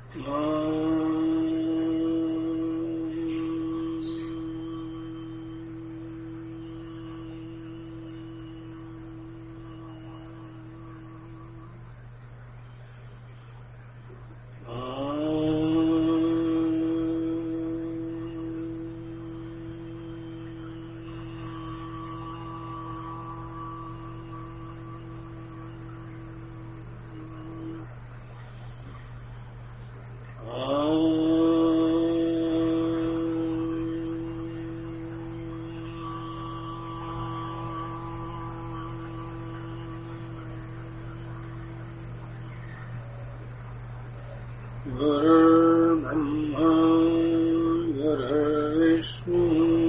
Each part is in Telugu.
गुरुर्ब्रह्मा गुरुर्विष्णु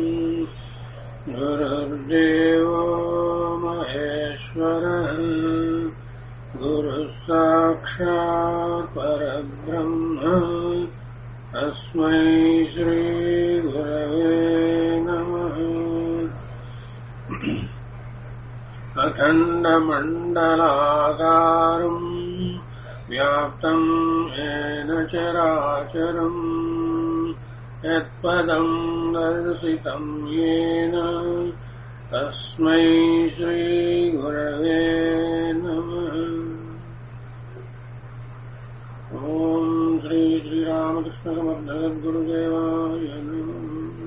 गुरुर्देवो महेश्वरः गुरुः साक्षात् परब्रह्म तस्मै श्रीगुरवे नमः अखण्डमण्डलाकारम् व्याप्तम् येन चराचरम् यत्पदम् दर्शितम् येन तस्मै श्रीगुरवे नमः ॐ श्री श्रीरामकृष्णसमर्थगद्गुरुदेवाय नमः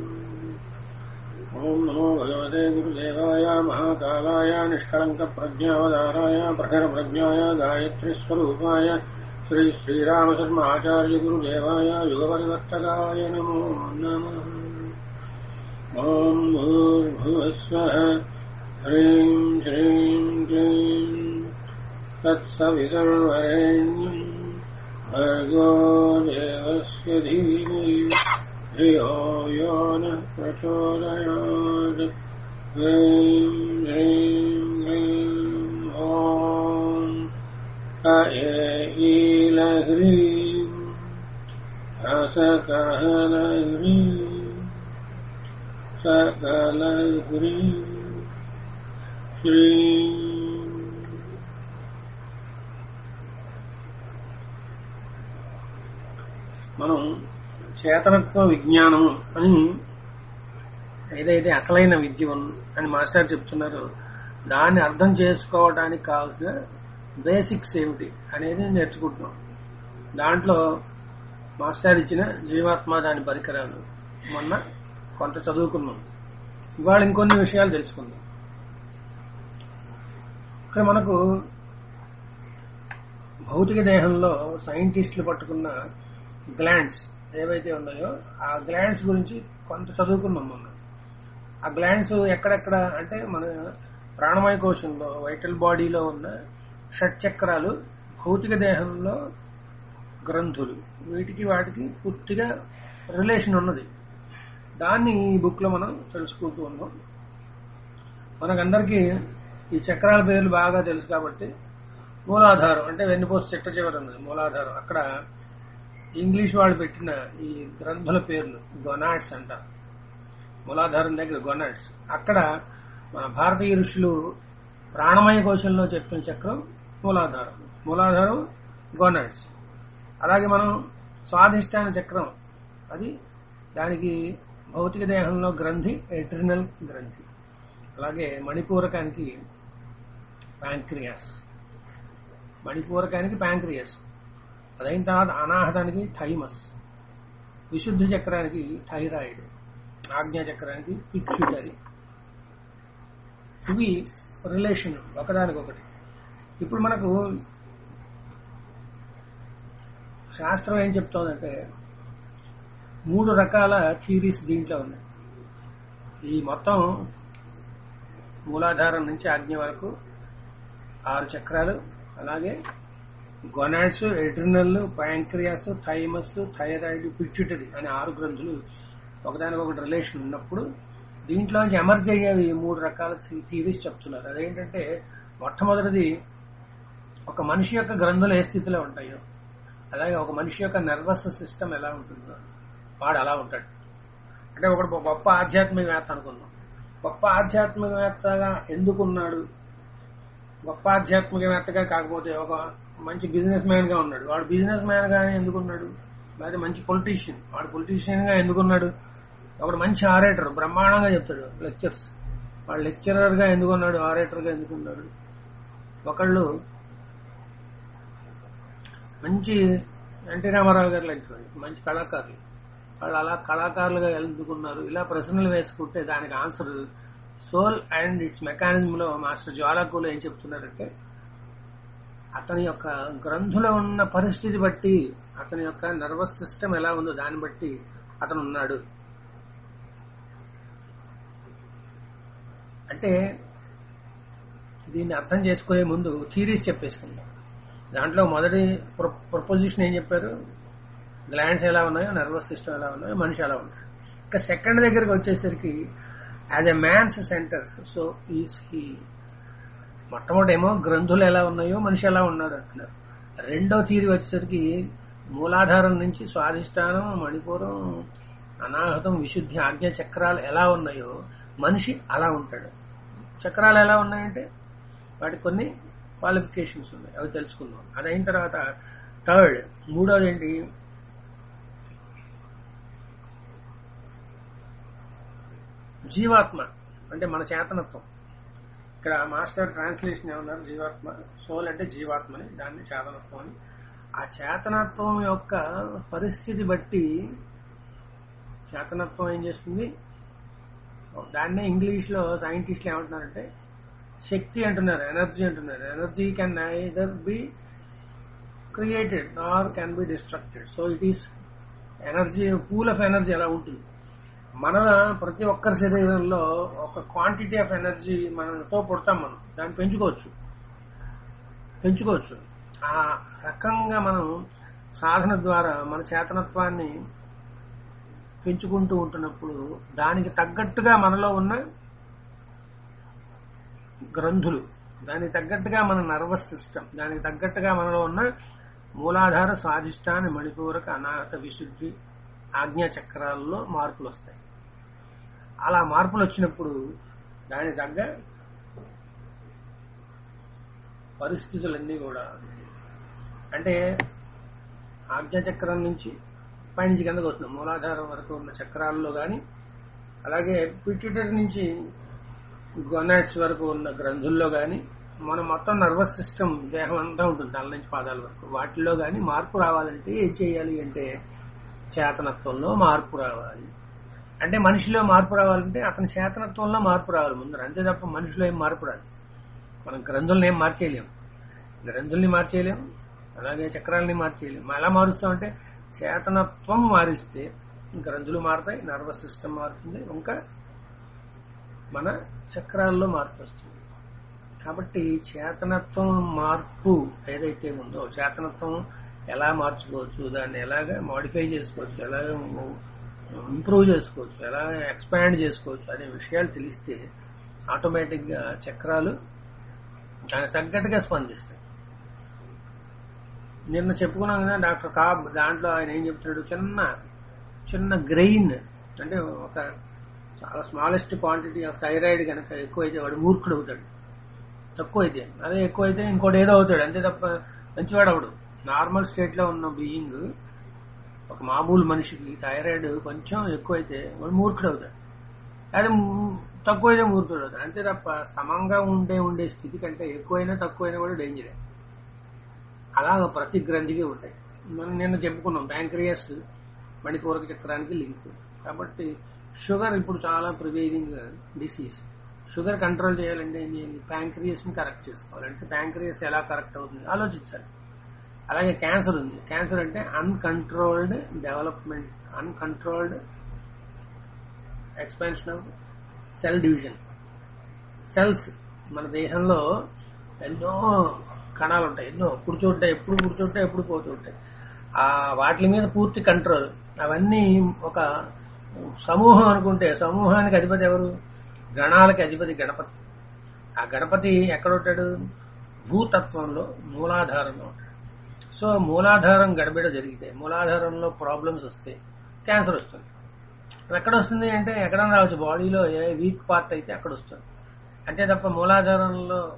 ॐ नमो भगवते गुरुदेवाय महाकालाय निष्कलङ्कप्रज्ञावताराय प्रखरप्रज्ञाय गायत्रीस्वरूपाय श्री श्रीरामशर्म आचार्य गुरुदेवाय युगपरिवर्तकाय नमो नमः ॐ भूर्भुवस्वः ह्रीं श्रीं क्लीं तत्सवितुर्वरेण्यम् भर्गो देवस्य धीमहि धियो यो नः प्रचोदयात् ह्रीं ह्रीं ह्रीं ॐ ईलह्रीं रसकहलह्रीं सकलह्रीं श्रीं మనం చేతనత్వ విజ్ఞానము అని ఏదైతే అసలైన విద్య ఉన్- అని మాస్టర్ చెప్తున్నారో దాన్ని అర్థం చేసుకోవడానికి కావాల్సిన బేసిక్స్ ఏమిటి అనేది నేర్చుకుంటున్నాం దాంట్లో మాస్టర్ ఇచ్చిన జీవాత్మ దాని పరికరాలు మొన్న కొంత చదువుకున్నాం ఇవాళ ఇంకొన్ని విషయాలు తెలుసుకుందాం ఇక్కడ మనకు భౌతిక దేహంలో సైంటిస్టులు పట్టుకున్న గ్లాండ్స్ ఏవైతే ఉన్నాయో ఆ గ్లాండ్స్ గురించి కొంత చదువుకున్నాం మొన్న ఆ గ్లాండ్స్ ఎక్కడెక్కడ అంటే మన ప్రాణమయ కోశంలో వైటల్ బాడీలో ఉన్న షట్ చక్రాలు భౌతిక దేహంలో గ్రంథులు వీటికి వాటికి పూర్తిగా రిలేషన్ ఉన్నది దాన్ని ఈ బుక్ లో మనం తెలుసుకుంటూ ఉన్నాం మనకందరికీ ఈ చక్రాల పేర్లు బాగా తెలుసు కాబట్టి మూలాధారం అంటే వెన్నుపోసు చిట్ట చివరి ఉన్నది మూలాధారం అక్కడ ఇంగ్లీష్ వాళ్ళు పెట్టిన ఈ గ్రంథుల పేర్లు గొనాడ్స్ అంటారు మూలాధారం దగ్గర గొనాడ్స్ అక్కడ మన భారతీయ ఋషులు ప్రాణమయ కోశంలో చెప్పిన చక్రం మూలాధారం మూలాధారం గొనాడ్స్ అలాగే మనం స్వాధిష్టాన చక్రం అది దానికి భౌతిక దేహంలో గ్రంథి ఎట్రినల్ గ్రంథి అలాగే మణిపూరకానికి ప్యాంక్రియాస్ మణిపూరకానికి ప్యాంక్రియాస్ అదైన తర్వాత అనాహతానికి థైమస్ విశుద్ధి చక్రానికి థైరాయిడ్ ఆజ్ఞా చక్రానికి పిచ్చుటరి ఇవి రిలేషన్ ఒకదానికొకటి ఇప్పుడు మనకు శాస్త్రం ఏం చెప్తోందంటే మూడు రకాల థీరీస్ దీంట్లో ఉన్నాయి ఈ మొత్తం మూలాధారం నుంచి ఆజ్ఞ వరకు ఆరు చక్రాలు అలాగే gonads adrenal pancreas thymus thyroid pituitary అనే ఆరు గ్రంథులు ఒకదానికొకటి రిలేషన్ ఉన్నప్పుడు దీంట్లోంచి ఎమర్జ్ అయ్యేవి మూడు రకాల థీరీస్ చెప్తున్నారు అదేంటంటే మొట్టమొదటిది ఒక మనిషి యొక్క గ్రంథులు ఏ స్థితిలో ఉంటాయో అలాగే ఒక మనిషి యొక్క నర్వస్ సిస్టమ్ ఎలా ఉంటుందో వాడు అలా ఉంటాడు అంటే ఒకడు గొప్ప ఆధ్యాత్మికవేత్త అనుకుందాం గొప్ప ఆధ్యాత్మికవేత్తగా ఎందుకున్నాడు గొప్ప ఆధ్యాత్మికవేత్తగా కాకపోతే ఒక మంచి బిజినెస్ మ్యాన్ గా ఉన్నాడు వాడు బిజినెస్ మ్యాన్ గానే ఎందుకున్నాడు లేదా మంచి పొలిటీషియన్ వాడు పొలిటీషియన్ గా ఎందుకున్నాడు ఒకడు మంచి ఆరేటర్ బ్రహ్మాండంగా చెప్తాడు లెక్చర్స్ వాడు లెక్చరర్ గా ఎందుకున్నాడు ఆరేటర్ గా ఎందుకున్నాడు ఒకళ్ళు మంచి ఎన్టీ రామారావు గారు లాంటి మంచి కళాకారులు వాళ్ళు అలా కళాకారులుగా ఎందుకున్నారు ఇలా ప్రశ్నలు వేసుకుంటే దానికి answer soul and its mechanism లో మాస్టర్ జ్వాలాకులు ఏం చెప్తున్నారంటే అతని యొక్క గ్రంథులో ఉన్న పరిస్థితి బట్టి అతని యొక్క నర్వస్ సిస్టమ్ ఎలా ఉందో దాన్ని బట్టి అతను ఉన్నాడు అంటే దీన్ని అర్థం చేసుకునే ముందు థీరీస్ చెప్పేసుకుందాం దాంట్లో మొదటి ప్రపోజిషన్ ఏం చెప్పారు గ్లాండ్స్ ఎలా ఉన్నాయో నర్వస్ సిస్టమ్ ఎలా ఉన్నాయో మనిషి ఎలా ఉన్నాడు ఇంకా సెకండ్ దగ్గరికి వచ్చేసరికి as a man's centres so is he మొట్టమొదటేమో గ్రంథులు ఎలా ఉన్నాయో మనిషి ఎలా ఉన్నాడు అంటున్నారు రెండో తీరి వచ్చేసరికి మూలాధారం నుంచి స్వాధిష్టానం మణిపురం అనాహతం విశుద్ధి ఆజ్ఞ చక్రాలు ఎలా ఉన్నాయో మనిషి అలా ఉంటాడు చక్రాలు ఎలా ఉన్నాయంటే వాటికి కొన్ని క్వాలిఫికేషన్స్ ఉన్నాయి అవి తెలుసుకుందాం అది అయిన తర్వాత థర్డ్ మూడోది ఏంటి జీవాత్మ అంటే మన చేతనత్వం ఇక్కడ మాస్టర్ ట్రాన్స్లేషన్ ఏమన్నారు జీవాత్మ సోల్ అంటే జీవాత్మని దాన్ని చేతనత్వం అని ఆ చేతనత్వం యొక్క పరిస్థితి బట్టి చేతనత్వం ఏం చేస్తుంది దాన్నే ఇంగ్లీష్ లో సైంటిస్టులు ఏమంటున్నారంటే శక్తి అంటున్నారు ఎనర్జీ అంటున్నారు energy can either be created or can be destructed so it is energy pool of energy ఎలా ఉంటుంది మన ప్రతి ఒక్కరి శరీరంలో ఒక క్వాంటిటీ ఆఫ్ ఎనర్జీ మనతో పుడతాం మనం దాన్ని పెంచుకోవచ్చు పెంచుకోవచ్చు ఆ రకంగా మనం సాధన ద్వారా మన చేతనత్వాన్ని పెంచుకుంటూ ఉంటున్నప్పుడు దానికి తగ్గట్టుగా మనలో ఉన్న గ్రంథులు దానికి తగ్గట్టుగా మన నర్వస్ సిస్టమ్ దానికి తగ్గట్టుగా మనలో ఉన్న మూలాధార స్వాధిష్టాన మణిపూరక అనాహత విశుద్ధి ఆజ్ఞా చక్రాల్లో మార్పులు వస్తాయి అలా మార్పులు వచ్చినప్పుడు దాని తగ్గ పరిస్థితులన్నీ కూడా అంటే ఆజ్ఞా చక్రం నుంచి పైనుంచి కిందకు వస్తున్నాం మూలాధారం వరకు ఉన్న చక్రాల్లో కానీ అలాగే పిట్యూటరీ నుంచి గొనాట్స్ వరకు ఉన్న గ్రంథుల్లో కానీ మన మొత్తం నర్వస్ సిస్టమ్ దేహం అంతా ఉంటుంది తల నుంచి పాదాల వరకు వాటిల్లో కానీ మార్పు రావాలంటే ఏం చేయాలి అంటే చేతనత్వంలో మార్పు రావాలి అంటే మనిషిలో మార్పు రావాలంటే అతని చేతనత్వంలో మార్పు రావాలి ముందర అంతే తప్ప మనిషిలో ఏం మార్పు రాదు మనం గ్రంథుల్ని ఏం మార్చేయలేం గ్రంథుల్ని మార్చేయలేం అలాగే చక్రాలని మార్చేయలేం ఎలా మారుస్తామంటే చేతనత్వం మారిస్తే గ్రంథులు మారుతాయి నర్వస్ సిస్టమ్ మారుతుంది ఇంకా మన చక్రాల్లో మార్పు వస్తుంది కాబట్టి చేతనత్వం మార్పు ఏదైతే ఉందో చేతనత్వం ఎలా మార్చుకోవచ్చు దాన్ని ఎలాగ మాడిఫై చేసుకోవచ్చు ఎలాగ ఇంప్రూవ్ చేసుకోవచ్చు ఎలా ఎక్స్పాండ్ చేసుకోవచ్చు అనే విషయాలు తెలిస్తే ఆటోమేటిక్గా చక్రాలు దానికి తగ్గట్టుగా స్పందిస్తాయి నిన్న చెప్పుకున్నాం కదా డాక్టర్ కాబ్ దాంట్లో ఆయన ఏం చెప్తున్నాడు చిన్న చిన్న గ్రెయిన్ అంటే ఒక చాలా స్మాలెస్ట్ క్వాంటిటీ ఆఫ్ థైరాయిడ్ కనుక ఎక్కువైతే వాడు మూర్ఖుడు అవుతాడు తక్కువైతే అదే ఎక్కువైతే ఇంకోటి ఏదో అవుతాడు అంతే తప్ప మంచివాడు అవడు నార్మల్ స్టేట్ లో ఉన్న బీయింగ్ ఒక మామూలు మనిషికి థైరాయిడ్ కొంచెం ఎక్కువైతే వాడు మూర్ఖుడు అవుతాడు అదే తక్కువైతే మూర్ఖుడు అవుతాడు అంతే తప్ప సమంగా ఉండే ఉండే స్థితి కంటే ఎక్కువైనా తక్కువైనా కూడా డేంజరే అలాగ ప్రతి గ్రంథికి ఉంటాయి మనం నిన్న చెప్పుకున్నాం బ్యాంక్రియస్ మణిపూరక చక్రానికి లింక్ కాబట్టి షుగర్ ఇప్పుడు చాలా ప్రివేలింగ్ డిసీజ్ షుగర్ కంట్రోల్ చేయాలంటే ప్యాంక్రియస్ ని కరెక్ట్ చేసుకోవాలంటే ప్యాంక్రియస్ ఎలా కరెక్ట్ అవుతుంది ఆలోచించాలి అలాగే క్యాన్సర్ ఉంది క్యాన్సర్ అంటే uncontrolled development uncontrolled expansion of cell division cells మన దేహంలో ఎన్నో కణాలు ఉంటాయి ఎన్నో కూర్చుంటాయి ఎప్పుడు కూర్చుంటాయి ఎప్పుడు పోతుంటాయి ఆ వాటి మీద పూర్తి కంట్రోల్ అవన్నీ ఒక సమూహం అనుకుంటే సమూహానికి అధిపతి ఎవరు గణాలకి అధిపతి గణపతి ఆ గణపతి ఎక్కడ ఉంటాడు భూతత్వంలో మూలాధారంలో ఉంటాడు సో మూలాధారం గడబిడ జరిగితే మూలాధారంలో ప్రాబ్లమ్స్ వస్తే క్యాన్సర్ వస్తుంది అది ఎక్కడ వస్తుంది అంటే ఎక్కడ రావచ్చు బాడీలో ఏ వీక్ పార్ట్ అయితే అక్కడ వస్తుంది అంతే తప్ప మూలాధారంలో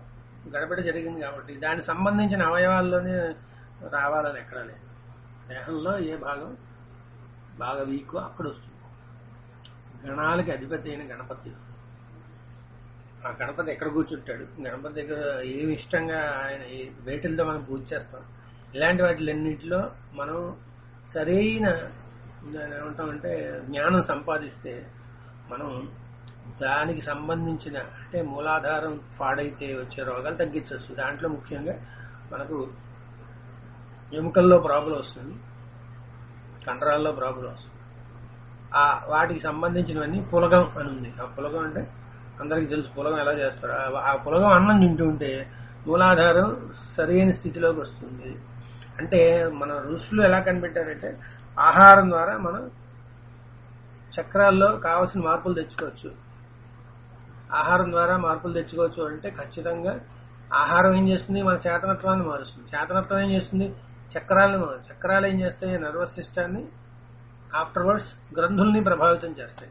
గడబిడ జరిగింది కాబట్టి దానికి సంబంధించిన అవయవాల్లోనే రావాలని ఎక్కడ లేదు దేహంలో ఏ భాగం బాగా వీక్ అక్కడ వస్తుంది గణాలకి అధిపతి అయిన గణపతి ఆ గణపతి ఎక్కడ కూర్చుంటాడు గణపతి దగ్గర ఏమి ఇష్టంగా ఆయన ఏ వేటిలతో మనం పూజ చేస్తాం ఇలాంటి వాటిలన్నింటిలో మనం సరైన దాన్ని ఏమంటామంటే జ్ఞానం సంపాదిస్తే మనం దానికి సంబంధించిన అంటే మూలాధారం పాడైతే వచ్చే రోగాలు తగ్గించవచ్చు దాంట్లో ముఖ్యంగా మనకు ఎముకల్లో ప్రాబ్లం వస్తుంది కండరాల్లో ప్రాబ్లం వస్తుంది ఆ వాటికి సంబంధించినవన్నీ పులగం అని ఉంది ఆ పులగం అంటే అందరికీ తెలుసు పులగం ఎలా చేస్తారు ఆ- ఆ పులగం అన్నం తింటూ ఉంటే మూలాధారం సరైన స్థితిలోకి వస్తుంది అంటే మన ఋషులు ఎలా కనిపెట్టారంటే ఆహారం ద్వారా మనం చక్రాల్లో కావలసిన మార్పులు తెచ్చుకోవచ్చు ఆహారం ద్వారా మార్పులు తెచ్చుకోవచ్చు అంటే ఖచ్చితంగా ఆహారం ఏం చేస్తుంది మన చేతనత్వాన్ని మారుస్తుంది చేతనత్వం ఏం చేస్తుంది చక్రాలను మారు- చక్రాలు ఏం చేస్తాయి నర్వస్ సిస్టాన్ని ఆఫ్టర్వర్డ్స్ గ్రంథుల్ని ప్రభావితం చేస్తాయి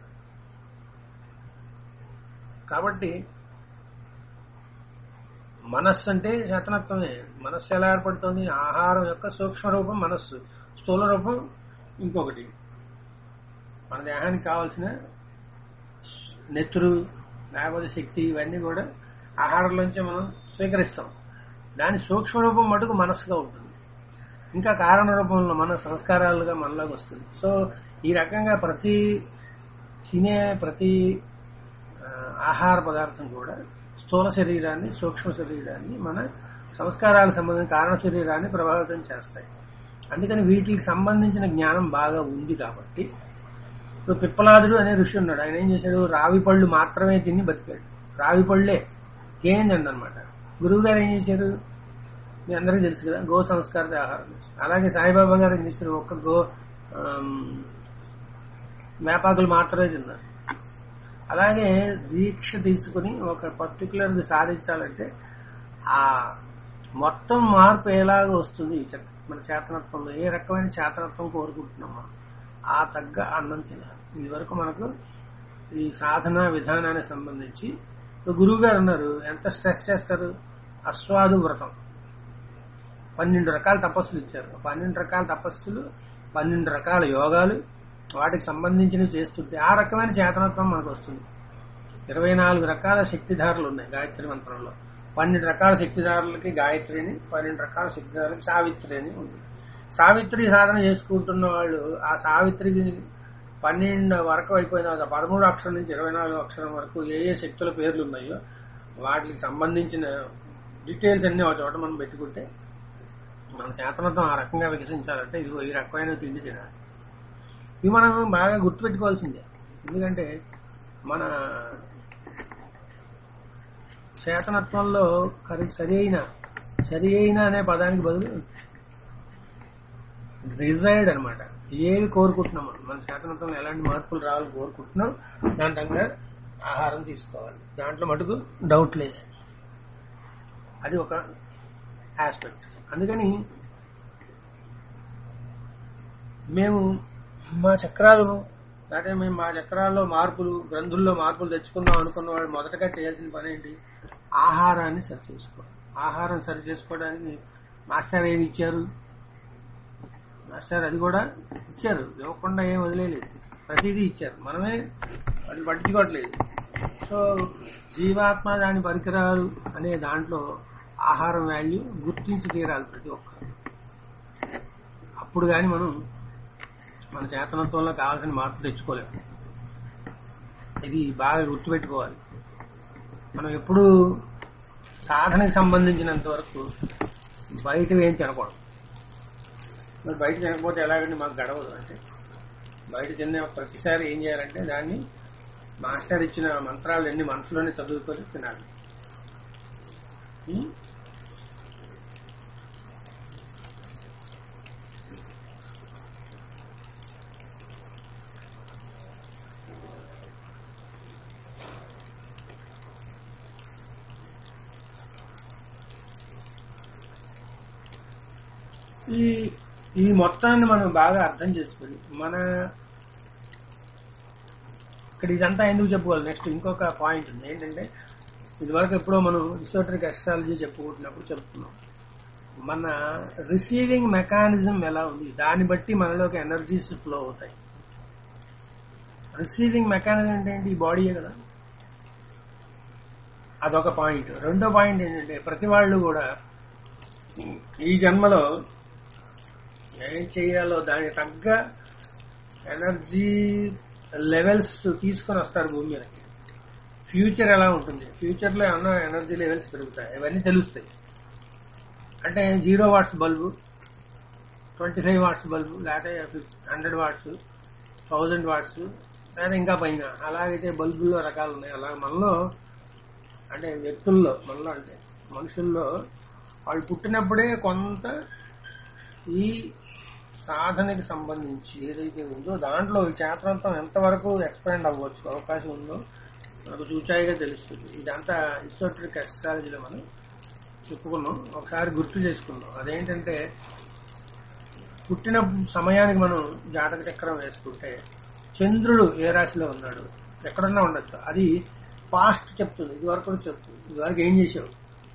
కాబట్టి మనస్సు అంటే చేతనత్వమే మనస్సు ఎలా ఏర్పడుతుంది ఆహారం యొక్క సూక్ష్మ రూపం మనస్సు స్థూల రూపం ఇంకొకటి మన దేహానికి కావాల్సిన నెత్తురు లేకపోతే శక్తి ఇవన్నీ కూడా ఆహారంలోంచే మనం స్వీకరిస్తాం దాని సూక్ష్మ రూపం మటుకు మనస్సుగా ఉంటుంది ఇంకా కారణ రూపంలో మన సంస్కారాలుగా మనలోకి వస్తుంది సో ఈ రకంగా ప్రతి తినే ప్రతి ఆ, ఆహార పదార్థం కూడా స్థూల శరీరాన్ని సూక్ష్మ శరీరాన్ని మన సంస్కారాలకు సంబంధించిన కారణ శరీరాన్ని ప్రభావితం చేస్తాయి అందుకని వీటికి సంబంధించిన జ్ఞానం బాగా ఉంది కాబట్టి ఇప్పుడు పిప్పలాదుడు అనే ఋషి ఉన్నాడు ఆయన ఏం చేశాడు రావి పళ్ళు మాత్రమే తిని బతికాడు రావి పళ్ళే ఏం అనమాట గురువు గారు ఏం చేశారు మీ అందరికీ తెలుసు కదా గో సంస్కార ఆహారం చేశారు. అలాగే సాయిబాబా గారు ఏం చేశారు ఒక్క గో ఆమ్, వేపాకులు మాత్రమే తిన్నారు అలాగే దీక్ష తీసుకుని ఒక పర్టికులర్ సాధించాలంటే ఆ మొత్తం మార్పు ఎలాగ వస్తుంది ఈ చక్- మన చేతనత్వంలో ఏ రకమైన చేతనత్వం కోరుకుంటున్నాం మనం ఆ తగ్గ అన్నం తినాలి ఇది వరకు మనకు ఈ సాధన విధానానికి సంబంధించి ఇప్పుడు గురువు గారు ఉన్నారు ఎంత స్ట్రెస్ చేస్తారు అస్వాదు వ్రతం పన్నెండు రకాల తపస్సులు ఇచ్చారు పన్నెండు రకాల తపస్సులు పన్నెండు రకాల యోగాలు వాటికి సంబంధించినవి చేస్తుంటే ఆ రకమైన చేతనత్వం మనకు వస్తుంది ఇరవై నాలుగు రకాల శక్తిధారలు ఉన్నాయి గాయత్రి మంత్రంలో పన్నెండు రకాల శక్తిధారులకి గాయత్రిని పన్నెండు రకాల శక్తిధారులకి సావిత్రి అని ఉంది సావిత్రి సాధన చేసుకుంటున్న వాళ్ళు ఆ సావిత్రికి పన్నెండు వరకు అయిపోయిన తర్వాత పదమూడు అక్షరం నుంచి ఇరవై నాలుగు అక్షరం వరకు ఏ ఏ శక్తుల పేర్లు ఉన్నాయో వాటికి సంబంధించిన డీటెయిల్స్ అన్ని ఒక చోట మనం పెట్టుకుంటే మన చేతనత్వం ఆ రకంగా వికసించాలంటే ఇదిగో ఈ రకమైన తిండి తినాలి ఇవి మనం బాగా గుర్తుపెట్టుకోవాల్సిందే ఎందుకంటే మన చేతనత్వంలో కరి సరి అయిన సరి అయిన అనే పదానికి బదులు రిజైడ్ అనమాట ఏది కోరుకుంటున్నాం మనం మన చేతనత్వంలో ఎలాంటి మార్పులు రావాలని కోరుకుంటున్నాం దాని తగ్గ ఆహారం తీసుకోవాలి దాంట్లో మటుకు డౌట్ లేదు అది ఒక ఆస్పెక్ట్ అందుకని మేము మా చక్రాలు లేకపోతే మేము మా చక్రాల్లో మార్పులు గ్రంథుల్లో మార్పులు తెచ్చుకుందాం అనుకున్న వాళ్ళు మొదటగా చేయాల్సిన పని ఏంటి ఆహారాన్ని సరి చేసుకోవాలి ఆహారం సరి చేసుకోవడానికి మాస్టర్ ఏమి ఇచ్చారు మాస్టర్ అది కూడా ఇచ్చారు ఇవ్వకుండా ఏం వదిలేదు ప్రతిదీ ఇచ్చారు మనమే అది పట్టించుకోవట్లేదు సో జీవాత్మ దాని పరికరాలు అనే దాంట్లో ఆహారం వాల్యూ గుర్తించి తీరాలి ప్రతి ఒక్కరు అప్పుడు కానీ మనం మన చేతనత్వంలో కావాల్సిన మార్పు తెచ్చుకోలేము ఇది బాగా గుర్తుపెట్టుకోవాలి మనం ఎప్పుడు సాధనకి సంబంధించినంత వరకు బయట ఏం తినకూడదు మరి బయట తినకపోతే ఎలాగంటే మాకు గడవదు అంటే బయట తిన్న ప్రతిసారి ఏం చేయాలంటే దాన్ని మాస్టర్ ఇచ్చిన మంత్రాలు ఎన్ని మనసులోనే చదువుకొని తినాలి ఉం? ఈ ఈ మొత్తాన్ని మనం బాగా అర్థం చేసుకుని మన ఇక్కడ ఇదంతా ఎందుకు చెప్పుకోవాలి నెక్స్ట్ ఇంకొక పాయింట్ ఉంది ఏంటంటే ఇదివరకు ఎప్పుడో మనం హిస్టోట్రిక్ అస్ట్రాలజీ చెప్పుకుంటున్నప్పుడు చెప్తున్నాం మన రిసీవింగ్ మెకానిజం ఎలా ఉంది దాన్ని బట్టి మనలోకి ఎనర్జీస్ ఫ్లో అవుతాయి రిసీవింగ్ మెకానిజం అంటే ఏంటి ఈ బాడీయే కదా అదొక పాయింట్ రెండో పాయింట్ ఏంటంటే ప్రతి వాళ్ళు కూడా ఈ జన్మలో ఏం చేయాలో దానికి తగ్గ ఎనర్జీ లెవెల్స్ తీసుకొని వస్తారు భూమి మీదకి ఫ్యూచర్ ఎలా ఉంటుంది ఫ్యూచర్ లో ఏమన్నా ఎనర్జీ లెవెల్స్ పెరుగుతాయి ఇవన్నీ తెలుస్తాయి అంటే zero watts bulb twenty five watts bulb లేకపోతే హండ్రెడ్ వాట్స్ థౌజండ్ వాట్స్ లేదా ఇంకా పైన అలాగైతే బల్బుల్లో రకాలు ఉన్నాయి అలా మనలో అంటే వ్యక్తుల్లో మనలో అంటే మనుషుల్లో వాళ్ళు పుట్టినప్పుడే కొంత ఈ సాధనకి సంబంధించి ఏదైతే ఉందో దాంట్లో ఈ చేతనంతం ఎంతవరకు ఎక్స్పాండ్ అవ్వచ్చు అవకాశం ఉందో మనకు చూచాయిగా తెలుస్తుంది ఇదంతా హిస్టోట్రిక్ అస్ట్రాలజీలో మనం చెప్పుకున్నాం ఒకసారి గుర్తు చేసుకున్నాం అదేంటంటే పుట్టిన సమయానికి మనం జాతక చక్రం వేసుకుంటే చంద్రుడు ఏ రాశిలో ఉన్నాడు ఎక్కడన్నా ఉండొచ్చు అది పాస్ట్ చెప్తుంది ఇదివరకు కూడా చెప్తుంది ఇదివరకు ఏం చేసావు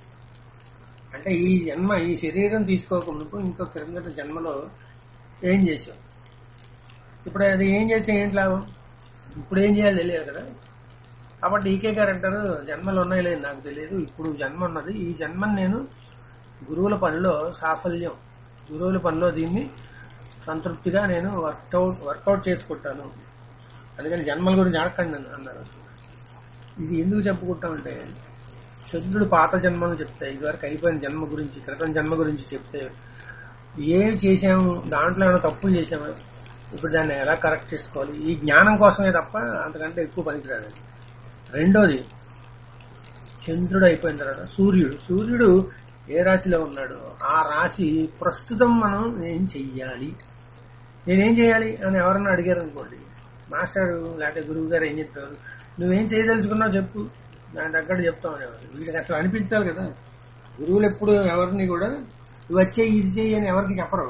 అంటే ఈ జన్మ ఈ శరీరం తీసుకోకముందుకు ఇంకో క్రిందట జన్మలో ఏం చేసావు ఇప్పుడు అది ఏం చేస్తే ఏంటి లాభం ఇప్పుడు ఏం చేయాలి తెలియదు కదా కాబట్టి ఈకే గారు అంటారు జన్మలు ఉన్నాయి లేదు నాకు తెలియదు ఇప్పుడు జన్మ ఉన్నది ఈ జన్మని నేను గురువుల పనిలో సాఫల్యం గురువుల పనిలో దీన్ని సంతృప్తిగా నేను వర్కౌట్ వర్కౌట్ చేసుకుంటాను అందుకని జన్మల గురించి ఆడకండి అని అన్నారు ఇది ఎందుకు చెప్పుకుంటామంటే చంద్రుడు పాత జన్మను చెప్తే ఇదివరకు అయిపోయిన జన్మ గురించి క్రితం జన్మ గురించి చెప్తే ఏం చేసాము దాంట్లో ఏమైనా తప్పులు చేసామా ఇప్పుడు దాన్ని ఎలా కరెక్ట్ చేసుకోవాలి ఈ జ్ఞానం కోసమే తప్ప అంతకంటే ఎక్కువ పనికిరాదు అది. రెండోది చంద్రుడు అయిపోయిన తర్వాత సూర్యుడు సూర్యుడు ఏ రాశిలో ఉన్నాడు ఆ రాశి ప్రస్తుతం మనం ఏం చెయ్యాలి నేనేం చేయాలి అని ఎవరన్నా అడిగారు అనుకోండి మాస్టర్ లేకపోతే గురువు గారు ఏం చెప్పారు నువ్వేం చేయదలుచుకున్నావు చెప్పు దాని తగ్గట్టు చెప్తాం అనేవారు వీళ్ళకి అసలు అనిపించాలి కదా గురువులు ఎప్పుడు ఎవరిని కూడా నువ్వు వచ్చే ఇది చెయ్యి అని ఎవరికి చెప్పరు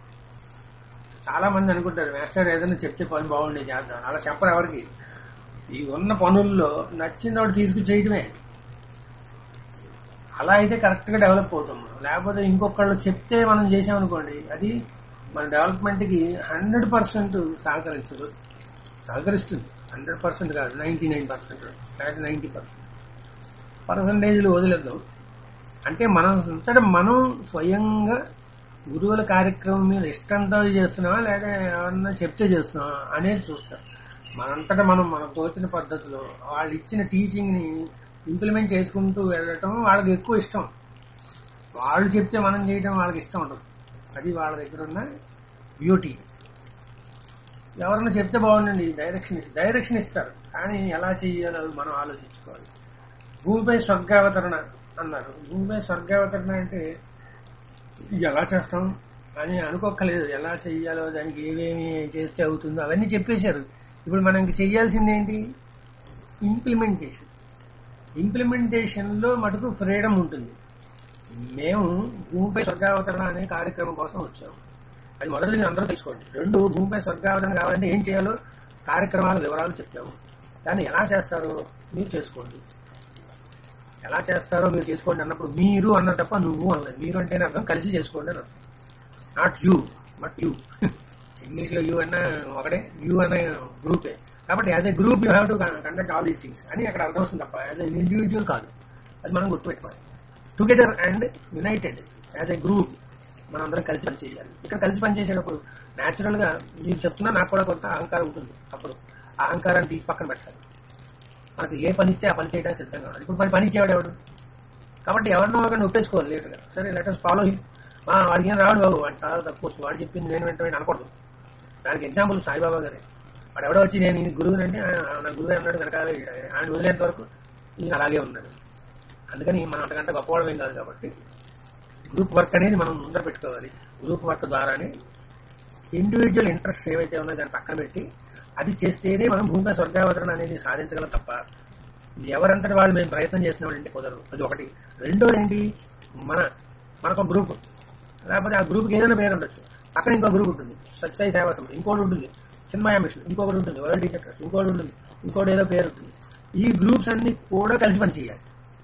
చాలా మంది అనుకుంటారు మాస్టర్ ఏదైనా చెప్తే పని బాగుండే చేద్దాం అలా చెప్పరు ఎవరికి ఈ ఉన్న పనుల్లో నచ్చింది ఒకటి తీసుకు చేయటమే అలా అయితే కరెక్ట్ గా డెవలప్ అవుతాం మనం. లేకపోతే ఇంకొకళ్ళు చెప్తే మనం చేసామనుకోండి అది మన డెవలప్మెంట్ కి హండ్రెడ్ పర్సెంట్ సహకరించదు సహకరిస్తుంది హండ్రెడ్ పర్సెంట్ కాదు నైన్టీ నైన్ పర్సెంట్ లేకపోతే నైన్టీ పర్సెంట్ పర్సంటేజ్లు వదిలేద్దాం అంటే మనం అంతటా మనం స్వయంగా గురువుల కార్యక్రమం మీద ఇష్టంతో చేస్తున్నావా లేదా ఎవరన్నా చెప్తే చేస్తున్నావా అనేది చూస్తారు మనంతటా మనం మనకు తోచిన పద్ధతిలో వాళ్ళు ఇచ్చిన టీచింగ్ ని ఇంప్లిమెంట్ చేసుకుంటూ వెళ్ళటం వాళ్ళకి ఎక్కువ ఇష్టం వాళ్ళు చెప్తే మనం చేయటం వాళ్ళకి ఇష్టం ఉండదు అది వాళ్ళ దగ్గర ఉన్న బ్యూటీ ఎవరన్నా చెప్తే బాగుండండి డైరెక్షన్ ఇస్తారు డైరెక్షన్ ఇస్తారు కానీ ఎలా చెయ్యాలో అది మనం ఆలోచించుకోవాలి భూమిపై స్వర్గావతరణ అన్నారు భూమిపై స్వర్గావతరణ అంటే ఎలా చేస్తాం అని అనుకోక్కలేదు ఎలా చెయ్యాలో దానికి ఏమేమి చేస్తే అవుతుందో అవన్నీ చెప్పేశారు ఇప్పుడు మనం ఇంక చెయ్యాల్సింది ఏంటి ఇంప్లిమెంటేషన్ ఇంప్లిమెంటేషన్ లో మటుకు ఫ్రీడమ్ ఉంటుంది మేము భూమిపై స్వర్గావతరణ అనే కార్యక్రమం కోసం వచ్చాము అది మొదటి అందరూ తెలుసుకోండి రెండు భూమిపై స్వర్గావతరణ కావాలంటే ఏం చేయాలో కార్యక్రమాల వివరాలు చెప్తాము దాన్ని ఎలా చేస్తారో మీరు చేసుకోండి ఎలా చేస్తారో మీరు చేసుకోండి అన్నప్పుడు మీరు అన్న తప్ప నువ్వు అన్నది మీరు అంటేనే అర్థం కలిసి చేసుకోండి అని అర్థం not you but you English లో యూ అన్న ఒకటే యూ అనే గ్రూపే కాబట్టి as a group you have to conduct all these things అని అక్కడ అర్థం వస్తుంది తప్ప యాజ్ ఎ ఇండివిజువల్ కాదు అది మనం గుర్తుపెట్టుకోవాలి together and united as a group మనం అందరం కలిసి పని చేయాలి ఇక్కడ కలిసి పనిచేసేటప్పుడు న్యాచురల్ గా మీరు చెప్తున్నా నాకు కూడా కొంత అహంకారం ఉంటుంది అప్పుడు ఆ అహంకారాన్ని తీసి పక్కన పెట్టాలి మనకి ఏ పని ఇస్తే ఆ పని చేయడానికి సిద్ధంగా ఉండాలి ఇప్పుడు పని పని ఇచ్చేవాడు ఎవడు కాబట్టి ఎవరినో ఒకరిని ఒప్పేసుకోవాలి లేటుగా సరే లెటర్స్ ఫాలో హిమ్ వాడికి ఏం రాడు బాబు వాడు చాలా తక్కువ వచ్చు. వాడు చెప్పింది నేను వెంటనే అనకూడదు దానికి ఎగ్జాంపుల్ సాయిబాబా గారే వాడు ఎవడో వచ్చి నేను ఈ గురువుని అంటే "ఆ, నా గురువే అన్నాడు కనుక ఆయన వదిలేంత వరకు ఈయన అలాగే ఉన్నాడు అందుకని మనం అంతకంటే గొప్పవాళ్ళం ఏం కాదు కాబట్టి గ్రూప్ వర్క్ అనేది మనం ముందర పెట్టుకోవాలి గ్రూప్ వర్క్ ద్వారానే ఇండివిజువల్ ఇంట్రెస్ట్ ఏవైతే ఉన్నాయో దాన్ని పక్కన పెట్టి అది చేస్తేనే మనం భూమిపై స్వర్గావతరణ అనేది సాధించగలం తప్ప ఎవరంతటి వాళ్ళు మేము ప్రయత్నం చేస్తున్నామంటే కుదరదు అది ఒకటి రెండోది ఏంటి మన మనకు ఒక గ్రూప్ లేకపోతే ఆ గ్రూప్కి ఏదైనా పేరు ఉండొచ్చు అక్కడ ఇంకో గ్రూప్ ఉంటుంది సత్సాయి సేవా సమితి ఇంకోటి ఉంటుంది చిన్మయ మిషన్ ఇంకొకటి ఉంటుంది వరల్డ్ టీచర్ ట్రస్ట్ ఇంకోటి ఉంటుంది ఇంకోటి ఏదో పేరు ఉంటుంది ఈ గ్రూప్స్ అన్ని కూడా కలిసి పని చేయాలి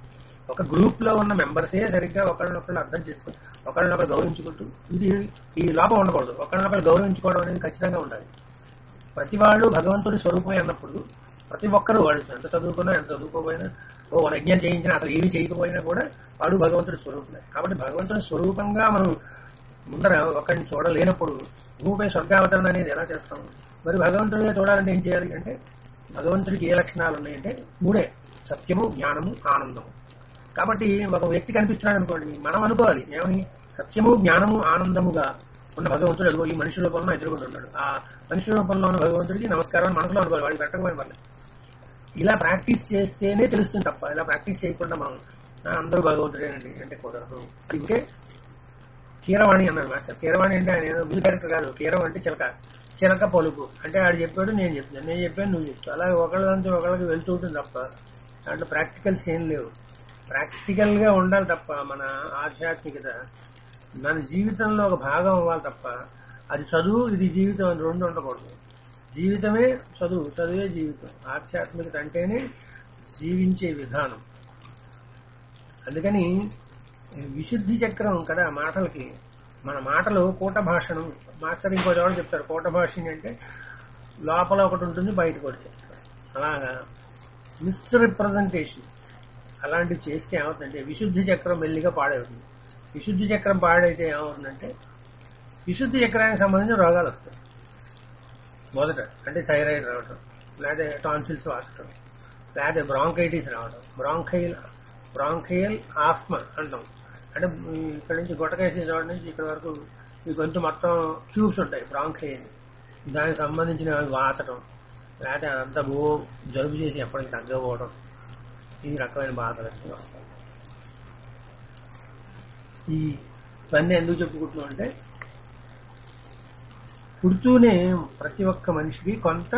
ఒక గ్రూప్ లో ఉన్న మెంబర్సే సరిగ్గా ఒకళ్ళనొకళ్ళు అర్థం చేసుకుని ఒకళ్ళనొకరు గౌరవించుకుంటూ ఇది ఈ లోపం ఉండకూడదు ఒకళ్ళనొకరు గౌరవించుకోవడం అనేది ఖచ్చితంగా ఉండాలి ప్రతి వాళ్ళు భగవంతుడి స్వరూపమే అన్నప్పుడు ప్రతి ఒక్కరూ వాళ్ళు ఎంత చదువుకున్నా ఎంత చదువుకోపోయినా ఓ వాడు యజ్ఞం చేయించినా అసలు ఏమి చేయకపోయినా కూడా వాడు భగవంతుడి స్వరూపమే కాబట్టి భగవంతుడి స్వరూపంగా మనం ముందర ఒకరిని చూడలేనప్పుడు భూమిపై స్వర్గావతరణ అనేది ఎలా చేస్తాం మరి భగవంతుడిగా చూడాలంటే ఏం చేయాలి అంటే భగవంతుడికి ఏ లక్షణాలు ఉన్నాయంటే మూడే సత్యము జ్ఞానము ఆనందము కాబట్టి ఒక వ్యక్తి కనిపిస్తున్నాడు అనుకోండి మనం అనుకోవాలి ఏమని సత్యము జ్ఞానము ఆనందముగా ఉన్న భగవంతుడు అదిగో ఈ మనిషి రూపంలో ఎదుర్కొంటున్నాడు ఆ మనిషి రూపంలో ఉన్న భగవంతుడికి నమస్కారం అని మనసులో అనుకోవాలి వాడికి పెట్టకపోయిన పర్లేదు ఇలా ప్రాక్టీస్ చేస్తేనే తెలుస్తుంది తప్ప ఇలా ప్రాక్టీస్ చేయకుండా మనం "ఆ, అందరూ భగవంతుడేనండి అంటే కుదరదు ఇంకే కీరవాణి అన్నాడు మాస్టర్ కీరవాణి అంటే ఆయన ఏదో వీల్ క్యారెక్టర్ కాదు కీరం అంటే చిలక చిలక పలుకు అంటే ఆడు చెప్పాడు నేను చెప్తాను నేను చెప్పాను నువ్వు చెప్తావు అలాగే ఒకళ్ళ నుంచి ఒకళ్ళకి వెళ్తూ ఉంటుంది తప్ప దాంట్లో ప్రాక్టికల్స్ ఏం లేవు ప్రాక్టికల్ గా ఉండాలి తప్ప మన ఆధ్యాత్మికత మన జీవితంలో ఒక భాగం అవ్వాలి తప్ప అది చదువు ఇది జీవితం అని రెండు ఉండకూడదు జీవితమే చదువు చదువే జీవితం ఆధ్యాత్మికత అంటేనే జీవించే విధానం అందుకని విశుద్ధి చక్రం కదా మాటలకి మన మాటలు కూట భాషను మాస్టర్ ఇంకో చోట చెప్తారు కూట భాషని అంటే లోపల ఒకటి ఉంటుంది బయటకు ఒకటి చెప్తారు అలాగా మిస్రిప్రజెంటేషన్ అలాంటివి చేస్తే ఏమవుతుందంటే విశుద్ధి చక్రం మెల్లిగా పాడవుతుంది విశుద్ధి చక్రం పాడైతే ఏమవుతుందంటే విశుద్ధి చక్రానికి సంబంధించిన రోగాలు వస్తాయి మొదట అంటే థైరాయిడ్ రావడం లేదా టాన్సిల్స్ వాడటం లేదా బ్రాంకైటిస్ రావడం బ్రాంకైల్ బ్రాంకైల్ ఆస్మా అంటాం అంటే ఈ ఇక్కడ నుంచి గుట్టకేసి చోట నుంచి ఇక్కడ వరకు ఈ గొంతు మొత్తం ట్యూబ్స్ ఉంటాయి బ్రాంకైల్ దానికి సంబంధించిన వాచటం లేకపోతే అదంతా బో జలుబు చేసి ఎప్పటికి తగ్గకపోవడం ఈ రకమైన బాధలు వస్తాయి. ఈ ఇవన్నీ ఎందుకు చెప్పుకుంటున్నాం అంటే పుడుతూనే ప్రతి ఒక్క మనిషికి కొంత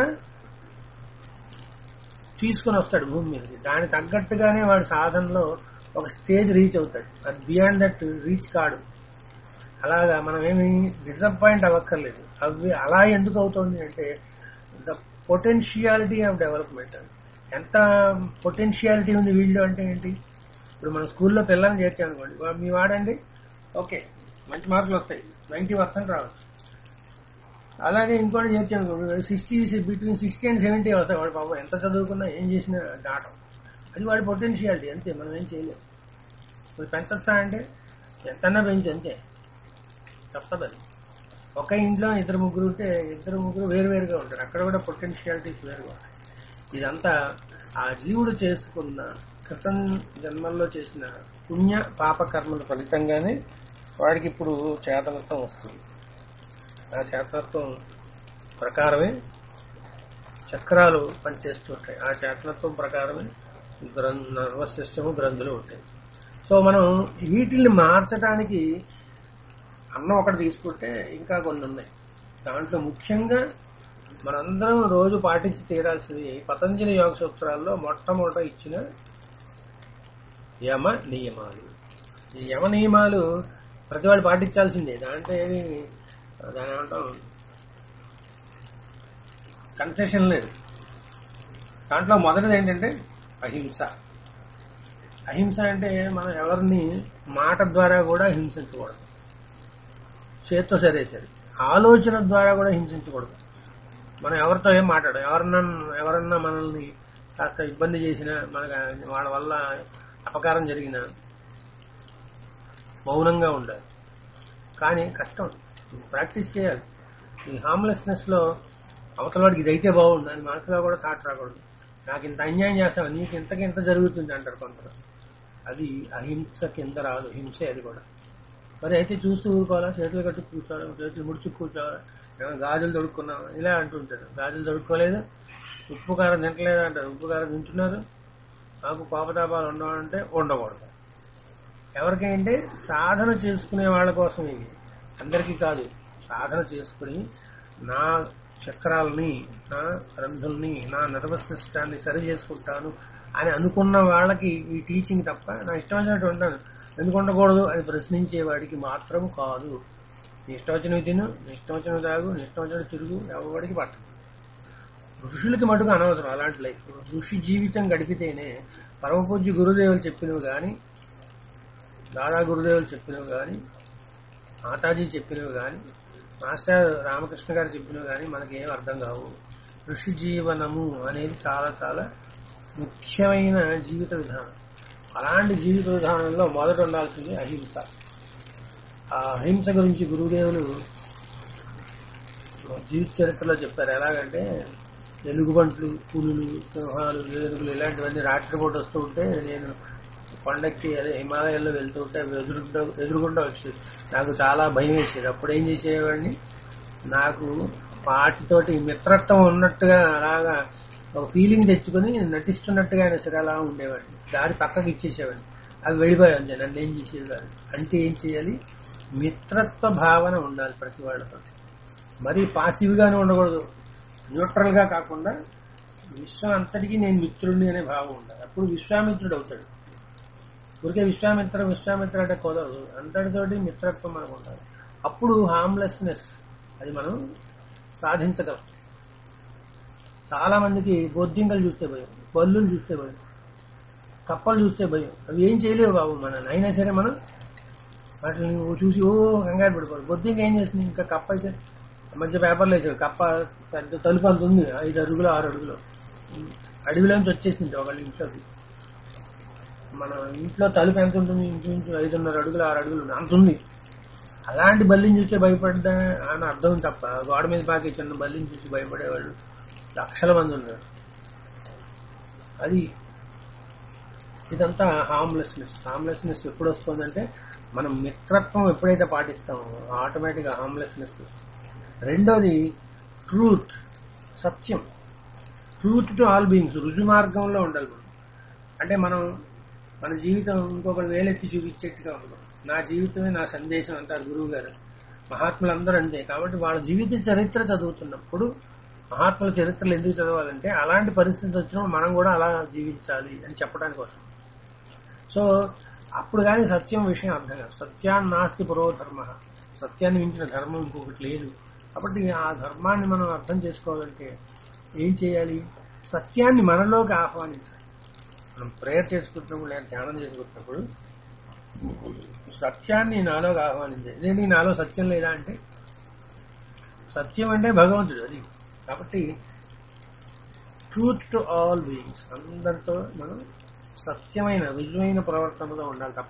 తీసుకుని వస్తాడు భూమి మీదకి దానికి తగ్గట్టుగానే వాడి సాధనలో ఒక స్టేజ్ రీచ్ అవుతాడు అది బియాండ్ దట్ రీచ్ కాడు అలాగా మనం ఏమి డిసప్పాయింట్ అవ్వక్కర్లేదు అవి అలా ఎందుకు అవుతుంది అంటే ద పొటెన్షియాలిటీ ఆఫ్ డెవలప్మెంట్ ఎంత పొటెన్షియాలిటీ ఉంది వీళ్ళు అంటే ఏంటి ఇప్పుడు మన స్కూల్లో పిల్లల్ని చేర్చాం అనుకోండి వా- మీ వాడండి ఓకే మంచి మార్కులు వస్తాయి నైంటీ పర్సెంట్ రావచ్చు అలాగే ఇంకోటి చేర్చాను sixty between sixty and seventy అవుతాయి వాడు పాపం ఎంత చదువుకున్నా ఏం చేసినా దాటం అది వాడి పొటెన్షియాలిటీ అంతే మనం ఏం చేయలేం ఇప్పుడు పెంచచ్చా అంటే ఎంతన్నా పెంచి అంతే తప్పదు అది ఒక ఇంట్లో ఇద్దరు ముగ్గురు ఉంటే ఇద్దరు ముగ్గురు వేరు వేరుగా ఉంటారు అక్కడ కూడా పొటెన్షియాలిటీస్ వేరుగా ఉంటాయి ఇదంతా ఆ జీవుడు చేసుకున్న క్రితం జన్మల్లో చేసిన పుణ్య పాప కర్మల ఫలితంగానే వాడికి ఇప్పుడు చేతనత్వం వస్తుంది ఆ చేతనత్వం ప్రకారమే చక్రాలు పనిచేస్తూ ఉంటాయి ఆ చేతనత్వం ప్రకారమే గ్రం నర్వస్ సిస్టమ్ గ్రంథులు ఉంటాయి సో మనం వీటిల్ని మార్చడానికి అన్నం ఒకటి తీసుకుంటే ఇంకా కొన్ని ఉన్నాయి దాంట్లో ముఖ్యంగా మనందరం రోజు పాటించి తీరాల్సింది పతంజలి యోగ సూత్రాల్లో మొట్టమొదట ఇచ్చిన యమ నియమాలు ఈ యమ నియమాలు ప్రతి వాడు పాటించాల్సిందే దాంట్లో ఏమి దాని ఏమంటాం కన్సెషన్ లేదు దాంట్లో మొదటిది ఏంటంటే అహింస అహింస అంటే మనం ఎవరిని మాట ద్వారా కూడా హింసించకూడదు చేత్తో సరే సరే ఆలోచన ద్వారా కూడా హింసించకూడదు మనం ఎవరితో ఏం మాట్లాడం ఎవరన్నా ఎవరన్నా మనల్ని కాస్త ఇబ్బంది చేసినా మనకు వాళ్ళ వల్ల అపకారం జరిగినా మౌనంగా ఉండాలి కానీ కష్టం ప్రాక్టీస్ చేయాలి ఈ హార్మ్లెస్నెస్ లో అవతల వాడికి ఇదైతే బాగుంది అని మనసులో కూడా థాట్ రాకూడదు నాకు ఇంత అన్యాయం చేస్తావు నీకు ఇంతకి ఇంత జరుగుతుంది అంటారు కొందరు అది అహింస కింద రాదు హింసే అది కూడా మరి అయితే చూస్తూ ఊరుకోవాలా చేతులు కట్టి కూర్చోవాలి చేతులు ముడుచు కూర్చోవాలి ఏమైనా గాజులు తొడుక్కున్నావా ఇలా అంటుంటారు గాజులు తొడుక్కోలేదు ఉప్పు కారం తింటలేదు అంటారు ఉప్పు కారం తింటున్నారు నాకు కోపతాపాలు ఉండవంటే ఉండకూడదు ఎవరికైంటే సాధన చేసుకునే వాళ్ళ కోసం ఇది అందరికీ కాదు సాధన చేసుకుని నా చక్రాలని నా రంధుల్ని నా నర్వస్ సిస్టాన్ని సరి చేసుకుంటాను అని అనుకున్న వాళ్ళకి ఈ టీచింగ్ తప్ప నా ఇష్టం వచ్చినట్టు ఉంటాను ఎందుకు ఉండకూడదు అని ప్రశ్నించే వాడికి మాత్రం కాదు నీ ఇష్టం వచ్చినవి తిను నీ ఇష్టం వచ్చినవి తాగు నీ ఇష్టం వచ్చినట్టు తిరుగు ఎవరికి పట్టదు ఋషులకి మటుకు అనవసరం అలాంటి లైఫ్ ఋషి జీవితం గడిపితేనే పరమపూజ్య గురుదేవులు చెప్పినవి కానీ దాదా గురుదేవులు చెప్పినవి కానీ మాతాజీ చెప్పినవి కానీ మాస్టర్ రామకృష్ణ గారు చెప్పినవి కానీ మనకి ఏం అర్థం కావు ఋషి జీవనము అనేది చాలా చాలా ముఖ్యమైన జీవిత విధానం అలాంటి జీవిత విధానంలో మొదట ఉండాల్సింది అహింస ఆ అహింస గురించి గురుదేవులు జీవిత చరిత్రలో చెప్పారు ఎలాగంటే ఎలుగుబంట్లు పులులు సింహాలు ఏనుగులు ఇలాంటివన్నీ రాత్రిపూట వస్తూ ఉంటే నేను కొండకి అదే హిమాలయాల్లో వెళ్తూ ఉంటే అవి ఎదురుకుంటూ ఎదురుకుంటూ వచ్చేది నాకు చాలా భయం వేసేది అప్పుడు ఏం చేసేవాడిని నాకు వాటితోటి మిత్రత్వం ఉన్నట్టుగా అలాగా ఒక ఫీలింగ్ తెచ్చుకొని నటిస్తున్నట్టుగా అయినా సరే అలా ఉండేవాడిని దారి పక్కకి ఇచ్చేసేవాడిని అవి వెళ్ళిపోయాయి అంతే నన్ను ఏం చేసేది కాదు అంటే ఏం చేయాలి మిత్రత్వ భావన ఉండాలి ప్రతి వాళ్ళతో మరీ పాసివ్ గానే ఉండకూడదు న్యూట్రల్ గా కాకుండా విశ్వం అంతటికీ నేను మిత్రుడిని అనే భావం ఉండాలి అప్పుడు విశ్వామిత్రుడు అవుతాడు ఊరికే విశ్వామిత్ర విశ్వామిత్ర అంటే కుదరదు అంతటితోటి మిత్రత్వం మనకు ఉండాలి అప్పుడు హార్మ్లెస్నెస్ అది మనం సాధించగలం చాలా మందికి బొద్దింకలు చూస్తే భయం బల్లులు చూస్తే భయం కప్పలు చూస్తే భయం అవి ఏం చేయలేవు బాబు మన అయినా సరే మనం వాటిని చూసి ఓ కంగారు పడిపోదు బొద్దింక ఏం చేస్తుంది ఇంకా కప్ప అయితే మధ్య పేపర్లు వేసాడు కప్ప పెద్ద తలుపు అంత ఉంది ఐదు అడుగులు ఆరు అడుగులు అడవిలోంచి వచ్చేసింది ఒకళ్ళ ఇంట్లోకి మన ఇంట్లో తలుపు ఎంత ఉంటుంది ఇంచుమించు ఐదున్నర అడుగులు ఆరు అడుగులు ఉంది. అంత ఉంది అలాంటి బల్లిని చూస్తే భయపడ్డా అని అర్థం తప్ప గోడ మీద పాకి చిన్న బల్లిని చూసి భయపడేవాళ్ళు లక్షల మంది ఉన్నారు అది ఇదంతా హార్మ్లెస్నెస్ హార్మ్లెస్నెస్ ఎప్పుడు వస్తుందంటే మనం మిత్రత్వం ఎప్పుడైతే పాటిస్తామో ఆటోమేటిక్గా హార్మ్లెస్నెస్ రెండోది ట్రూత్ సత్యం ట్రూత్ టు ఆల్ బీయింగ్స్ రుజు మార్గంలో ఉండాలి మనం అంటే మనం మన జీవితం ఇంకొకరు వేలెత్తి చూపించేట్టుగా ఉండదు నా జీవితమే నా సందేశం అంటారు గురువు గారు మహాత్ములందరూ అంతే కాబట్టి వాళ్ళ జీవిత చరిత్ర చదువుతున్నప్పుడు మహాత్ముల చరిత్రలు ఎందుకు చదవాలంటే అలాంటి పరిస్థితి వచ్చినప్పుడు మనం కూడా అలా జీవించాలి అని చెప్పడానికి వస్తుంది సో అప్పుడు కానీ సత్యం విషయం అర్థం కాదు సత్యాన్ని నాస్తి పురో ధర్మ సత్యాన్ని మించిన ధర్మం ఇంకొకటి లేదు కాబట్టి ఆ ధర్మాన్ని మనం అర్థం చేసుకోవాలంటే ఏం చేయాలి సత్యాన్ని మనలోకి ఆహ్వానించాలి మనం ప్రేయర్ చేసుకుంటున్నప్పుడు లేదా ధ్యానం చేసుకుంటున్నప్పుడు సత్యాన్ని నాలోకి ఆహ్వానించాలి నేను నాలో సత్యం లేదా అంటే సత్యం అంటే భగవంతుడు అది కాబట్టి ట్రూత్ టు ఆల్ బీయింగ్స్ అందరితో మనం సత్యమైన రుజువైన ప్రవర్తనలో ఉండాలి తప్ప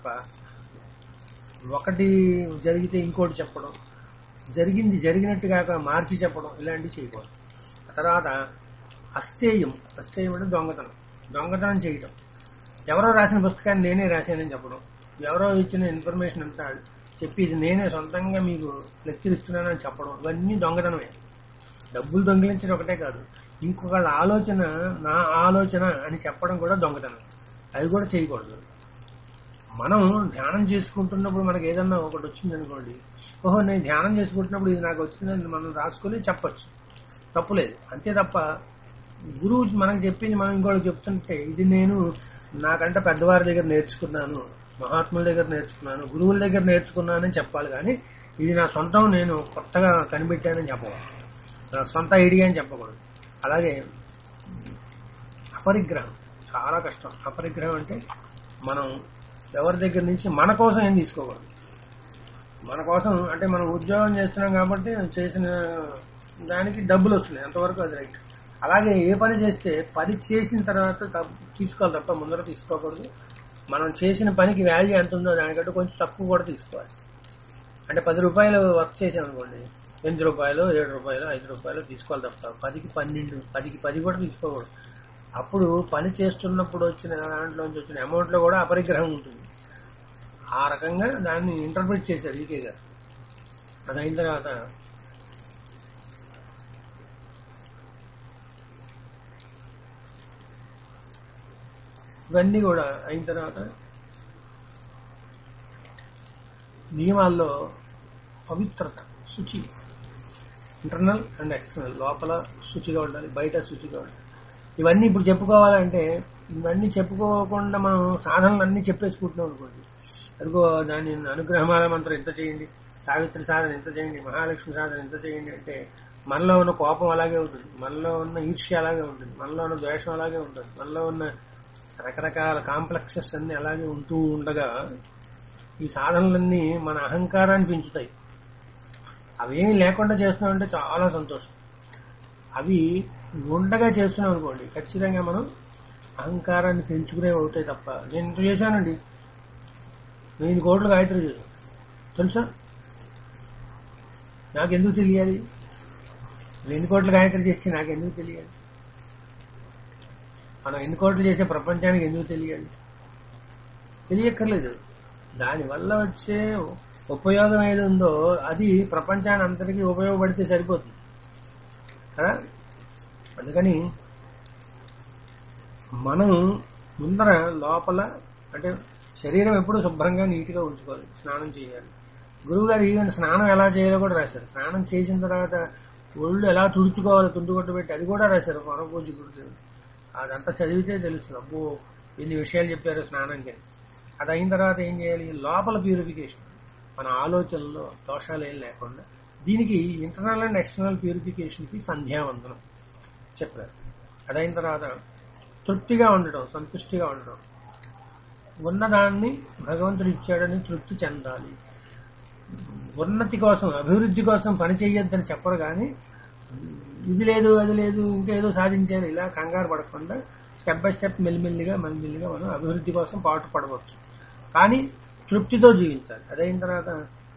ఒకటి జరిగితే ఇంకోటి చెప్పడం జరిగింది జరిగినట్టు కాక మార్చి చెప్పడం ఇలాంటివి చేయకూడదు ఆ తర్వాత అస్థేయం అస్థేయం అంటే దొంగతనం దొంగతనం చేయటం ఎవరో రాసిన పుస్తకాన్ని నేనే రాశానని చెప్పడం ఎవరో ఇచ్చిన ఇన్ఫర్మేషన్ అంతా చెప్పి ఇది నేనే సొంతంగా మీకు లెక్చర్ ఇస్తున్నానని చెప్పడం ఇవన్నీ దొంగతనమే డబ్బులు దొంగిలించడం ఒకటే కాదు ఇంకొకళ్ళ ఆలోచన నా ఆలోచన అని చెప్పడం కూడా దొంగతనం అది కూడా చేయకూడదు మనం ధ్యానం చేసుకుంటున్నప్పుడు మనకి ఏదన్నా ఒకటి వచ్చింది అనుకోండి ఓహో నేను ధ్యానం చేసుకుంటున్నప్పుడు ఇది నాకు వచ్చిందని మనం రాసుకొని చెప్పొచ్చు తప్పులేదు అంతే తప్ప గురువు మనకు చెప్పింది మనం ఇంకోటి చెప్తుంటే ఇది నేను నాకంటే పెద్దవారి దగ్గర నేర్చుకున్నాను మహాత్ముల దగ్గర నేర్చుకున్నాను గురువుల దగ్గర నేర్చుకున్నానని చెప్పాలి కానీ ఇది నా సొంతం నేను కొత్తగా కనిపెట్టానని చెప్పకూడదు నా సొంత ఐడియా అని చెప్పకూడదు అలాగే అపరిగ్రహం చాలా కష్టం అపరిగ్రహం అంటే మనం ఎవరి దగ్గర నుంచి మన కోసం ఏం తీసుకోకూడదు మన కోసం అంటే మనం ఉద్యోగం చేస్తున్నాం కాబట్టి చేసిన దానికి డబ్బులు వస్తున్నాయి అంతవరకు అది రైట్ అలాగే ఏ పని చేస్తే పని చేసిన తర్వాత తప్ప- తీసుకోవాలి తప్ప ముందర తీసుకోకూడదు మనం చేసిన పనికి వాల్యూ ఎంత ఉందో దానికంటే కొంచెం తక్కువ కూడా తీసుకోవాలి అంటే పది రూపాయలు వర్క్ చేసాం అనుకోండి ఎనిమిది రూపాయలు ఏడు రూపాయలు ఐదు రూపాయలు తీసుకోవాలి తప్ప పదికి పన్నెండు పదికి పది కూడా తీసుకోకూడదు అప్పుడు పని చేస్తున్నప్పుడు వచ్చిన దాంట్లోంచి వచ్చిన అమౌంట్ లో కూడా అపరిగ్రహం ఉంటుంది ఆ రకంగా దాన్ని ఇంటర్ప్రిట్ చేశారు ఈకే గారు అది అయిన తర్వాత ఇవన్నీ కూడా అయిన తర్వాత నియమాల్లో పవిత్రత శుచి ఇంటర్నల్ అండ్ ఎక్స్టర్నల్ లోపల శుచిగా ఉండాలి బయట శుచిగా ఉండాలి ఇవన్నీ ఇప్పుడు చెప్పుకోవాలంటే ఇవన్నీ చెప్పుకోకుండా మనం సాధనలు అన్ని చెప్పేసుకుంటున్నాం అనుకోండి అదిగో దాని అనుగ్రహమాల మంత్రం ఎంత చేయండి సావిత్రి సాధన ఎంత చేయండి మహాలక్ష్మి సాధన ఎంత చేయండి అంటే మనలో ఉన్న కోపం అలాగే ఉంటుంది మనలో ఉన్న ఈర్ష్య అలాగే ఉంటుంది మనలో ఉన్న ద్వేషం అలాగే ఉంటుంది మనలో ఉన్న రకరకాల కాంప్లెక్సెస్ అన్ని అలాగే ఉంటూ ఉండగా ఈ సాధనలన్నీ మన అహంకారాన్ని పెంచుతాయి అవేమీ లేకుండా చేస్తున్నామంటే చాలా సంతోషం అవి ఉండగా చేస్తున్నాం అనుకోండి ఖచ్చితంగా మనం అహంకారాన్ని పెంచుకునే అవుతాయి తప్ప నేను ఇంత చేశానండి వెయ్యి కోట్లు గాయత్రి చేశాను తెలుసా నాకెందుకు తెలియాలి ఎన్ని కోట్ల గాయత్రి చేసి నాకెందుకు తెలియాలి మనం ఎన్ని కోట్లు చేసే ప్రపంచానికి ఎందుకు తెలియాలి తెలియక్కర్లేదు దానివల్ల వచ్చే ఉపయోగం ఏది ఉందో అది ప్రపంచాన్ని అంతటికీ ఉపయోగపడితే సరిపోతుంది కదా అందుకని మనం ముందర లోపల అంటే శరీరం ఎప్పుడు శుభ్రంగా నీట్గా ఉంచుకోవాలి స్నానం చేయాలి గురువు గారు ఈవెన్ స్నానం ఎలా చేయాలో కూడా రాశారు స్నానం చేసిన తర్వాత ఒళ్ళు ఎలా తుడుచుకోవాలి తుండుకొట్టు పెట్టి అది కూడా రాశారు పరమపూజ గురుదేవుడు అదంతా చదివితే తెలుస్తుంది అబ్బో ఎన్ని విషయాలు చెప్పారు స్నానంకి అది అయిన తర్వాత ఏం చేయాలి లోపల ప్యూరిఫికేషన్ మన ఆలోచనలో దోషాలు ఏం లేకుండా దీనికి ఇంటర్నల్ అండ్ ఎక్స్టర్నల్ ప్యూరిఫికేషన్కి సంధ్యావందనం చెప్పారు అదైన తర్వాత తృప్తిగా ఉండడం సంతుష్టిగా ఉండడం ఉన్నదాన్ని భగవంతుడు ఇచ్చాడని తృప్తి చెందాలి ఉన్నతి కోసం అభివృద్ధి కోసం పని చేయొద్దని చెప్పరు కానీ ఇది లేదు అది లేదు ఇంకేదో సాధించాలి ఇలా కంగారు పడకుండా స్టెప్ బై స్టెప్ మెల్లిమెల్లిగా మెల్లిమెల్లిగా మనం అభివృద్ధి కోసం పాటు పడవచ్చు కానీ తృప్తితో జీవించాలి అదైన తర్వాత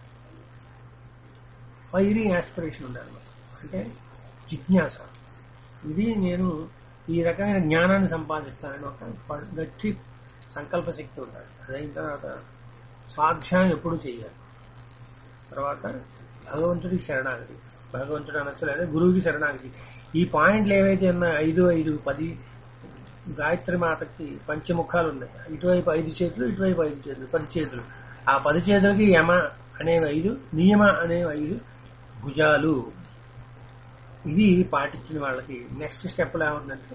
ఫైరీ ఆస్పిరేషన్ ఉండాలి మనకు. అంటే జిజ్ఞాస ఇది నేను ఈ రకమైన జ్ఞానాన్ని సంపాదిస్తానని ఒక ప- గట్టి సంకల్ప శక్తి ఉండాలి అదైన తర్వాత స్వాధ్యాయం ఎప్పుడు చేయాలి తర్వాత భగవంతుడి శరణాగతి భగవంతుడు అనొచ్చు లేదా గురువుకి శరణాగతి ఈ పాయింట్లు ఏవైతే ఉన్నాయో ఐదు ఐదు పది గాయత్రి మాతకి పంచముఖాలు ఉన్నాయి ఇటువైపు ఐదు చేతులు ఇటువైపు ఐదు చేతులు పది చేతులు ఆ పది చేతులకి యమ అనేవి ఐదు నియమ అనేవి ఐదు భుజాలు ఇది పాటించిన వాళ్ళకి నెక్స్ట్ స్టెప్ ఏముందంటే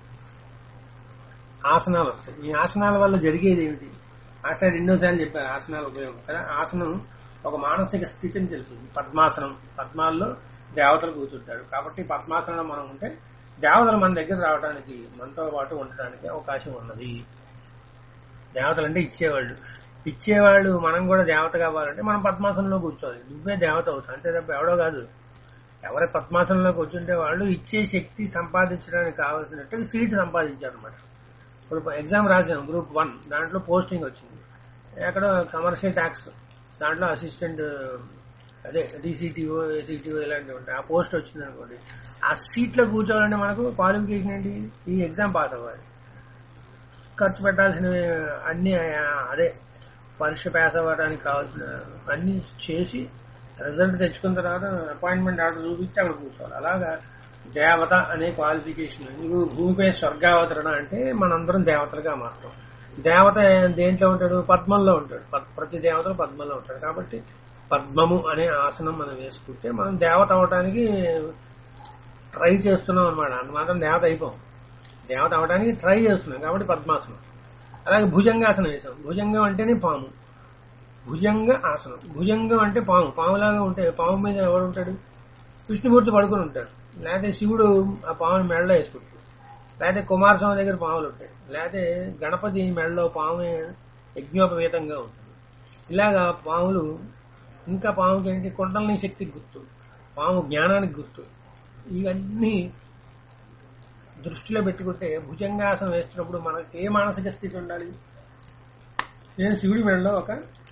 ఆసనాలు వస్తాయి ఈ ఆసనాల వల్ల జరిగేది ఏమిటి ఆచార్య ఎన్నోసార్లు చెప్పారు ఆసనాల ఉపయోగం కదా ఆసనం ఒక మానసిక స్థితిని తెలుస్తుంది పద్మాసనం పద్మాల్లో దేవతలు కూర్చుంటాడు కాబట్టి పద్మాసనంలో మనం ఉంటే దేవతలు మన దగ్గర రావడానికి మనతో పాటు ఉండడానికి అవకాశం ఉన్నది దేవతలు అంటే ఇచ్చేవాళ్ళు ఇచ్చేవాళ్ళు మనం కూడా దేవత కావాలంటే మనం పద్మాసనంలో కూర్చోవాలి నువ్వే దేవత అవుతావు అంతే తప్ప ఎవడో కాదు ఎవరి పద్మాసనంలో కూర్చుంటే వాళ్ళు ఇచ్చే శక్తి సంపాదించడానికి కావాల్సినట్టు సీట్ సంపాదించారు అనమాట ఇప్పుడు ఎగ్జామ్ రాసాం గ్రూప్ వన్ దాంట్లో పోస్టింగ్ వచ్చింది ఎక్కడ కమర్షియల్ ట్యాక్స్ దాంట్లో అసిస్టెంట్ అదే డీసీటీఓ ఏసీటీఓ ఇలాంటివి ఉంటాయి ఆ పోస్ట్ వచ్చింది అనుకోండి ఆ సీట్లో కూర్చోవాలంటే మనకు క్వాలిఫికేషన్ ఏంటి ఈ ఎగ్జామ్ పాస్ అవ్వాలి ఖర్చు పెట్టాల్సినవి అన్ని ఆ, అదే పరీక్ష పాస్ అవ్వడానికి కావాల్సిన అన్ని చేసి రిజల్ట్ తెచ్చుకున్న తర్వాత అపాయింట్మెంట్ ఆర్డర్ చూపించి అక్కడ కూర్చోవాలి అలాగా దేవత అనే క్వాలిఫికేషన్ నువ్వు భూమిపై స్వర్గావతరణ అంటే మనందరం దేవతలుగా మాత్రం దేవత దేంట్లో ఉంటాడు పద్మంలో ఉంటాడు పద్- ప్రతి దేవతలు పద్మంలో ఉంటాడు కాబట్టి పద్మము అనే ఆసనం మనం వేసుకుంటే మనం దేవత అవడానికి ట్రై చేస్తున్నాం అనమాట అంత మాత్రం దేవత అయిపోం దేవత అవడానికి ట్రై చేస్తున్నాం కాబట్టి పద్మాసనం అలాగే భుజంగాసనం వేసాం భుజంగం అంటేనే పాము భుజంగ ఆసనం భుజంగం అంటే పాము పాములాగా ఉంటే పాము మీద ఎవరు ఉంటాడు విష్ణుమూర్తి పడుకుని ఉంటాడు లేకపోతే శివుడు ఆ పాముని మెడలో వేసుకుంటాడు లేకపోతే కుమారస్వామి దగ్గర పాములు ఉంటాయి లేకపోతే గణపతి మెడలో పాము యజ్ఞోపవేతంగా ఉంటుంది ఇలాగా పాములు ఇంకా పాముకి ఏంటి కుండలని శక్తికి గుర్తు పాము జ్ఞానానికి గుర్తు ఇవన్నీ దృష్టిలో పెట్టుకుంటే భుజంగాసనం వేస్తున్నప్పుడు మనకి ఏ మానసిక స్థితి ఉండాలి నేను శివుడి మెడలో ఒక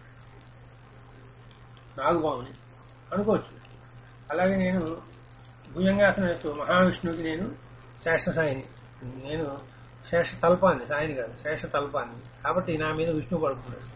నాగుపాముని అనుకోవచ్చు అలాగే నేను భుజంగాసనం వేస్తూ మహావిష్ణువుకి నేను శేష సాయిని నేను శేష తల్పాన్ని సాయిని కాదు శేష తల్పాన్ని కాబట్టి నా మీద విష్ణువు పడుకున్నాడు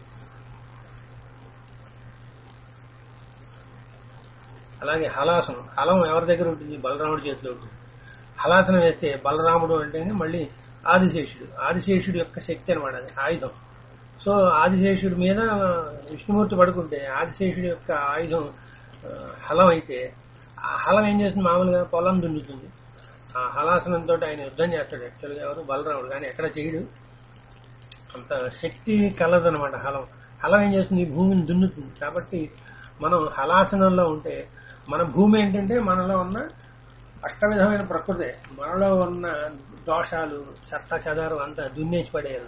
అలాగే హలాసనం హలం ఎవరి దగ్గర ఉంటుంది బలరాముడి చేతిలో ఉంటుంది హలాసనం వేస్తే బలరాముడు అంటేనే మళ్ళీ ఆదిశేషుడు ఆదిశేషుడు యొక్క శక్తి అనమాట అది ఆయుధం సో ఆదిశేషుడి మీద విష్ణుమూర్తి పడుకుంటే ఆదిశేషుడి యొక్క ఆయుధం ఆ, హలం అయితే ఆ హలం ఏం చేస్తుంది మామూలుగా పొలం దున్నుతుంది ఆ హలాసనంతో ఆయన యుద్ధం చేస్తాడు యాక్చువల్గా ఎవరు బలరాముడు కానీ ఎక్కడ చేయడు అంత శక్తి కలదనమాట హలం హలం ఏం చేస్తుంది ఈ భూమిని దున్నుతుంది కాబట్టి మనం హలాసనంలో ఉంటే మన భూమి ఏంటంటే మనలో ఉన్న అష్టవిధమైన ప్రకృతి మనలో ఉన్న దోషాలు చెత్త చెదారం అంతా దున్నేసి పడేయాలి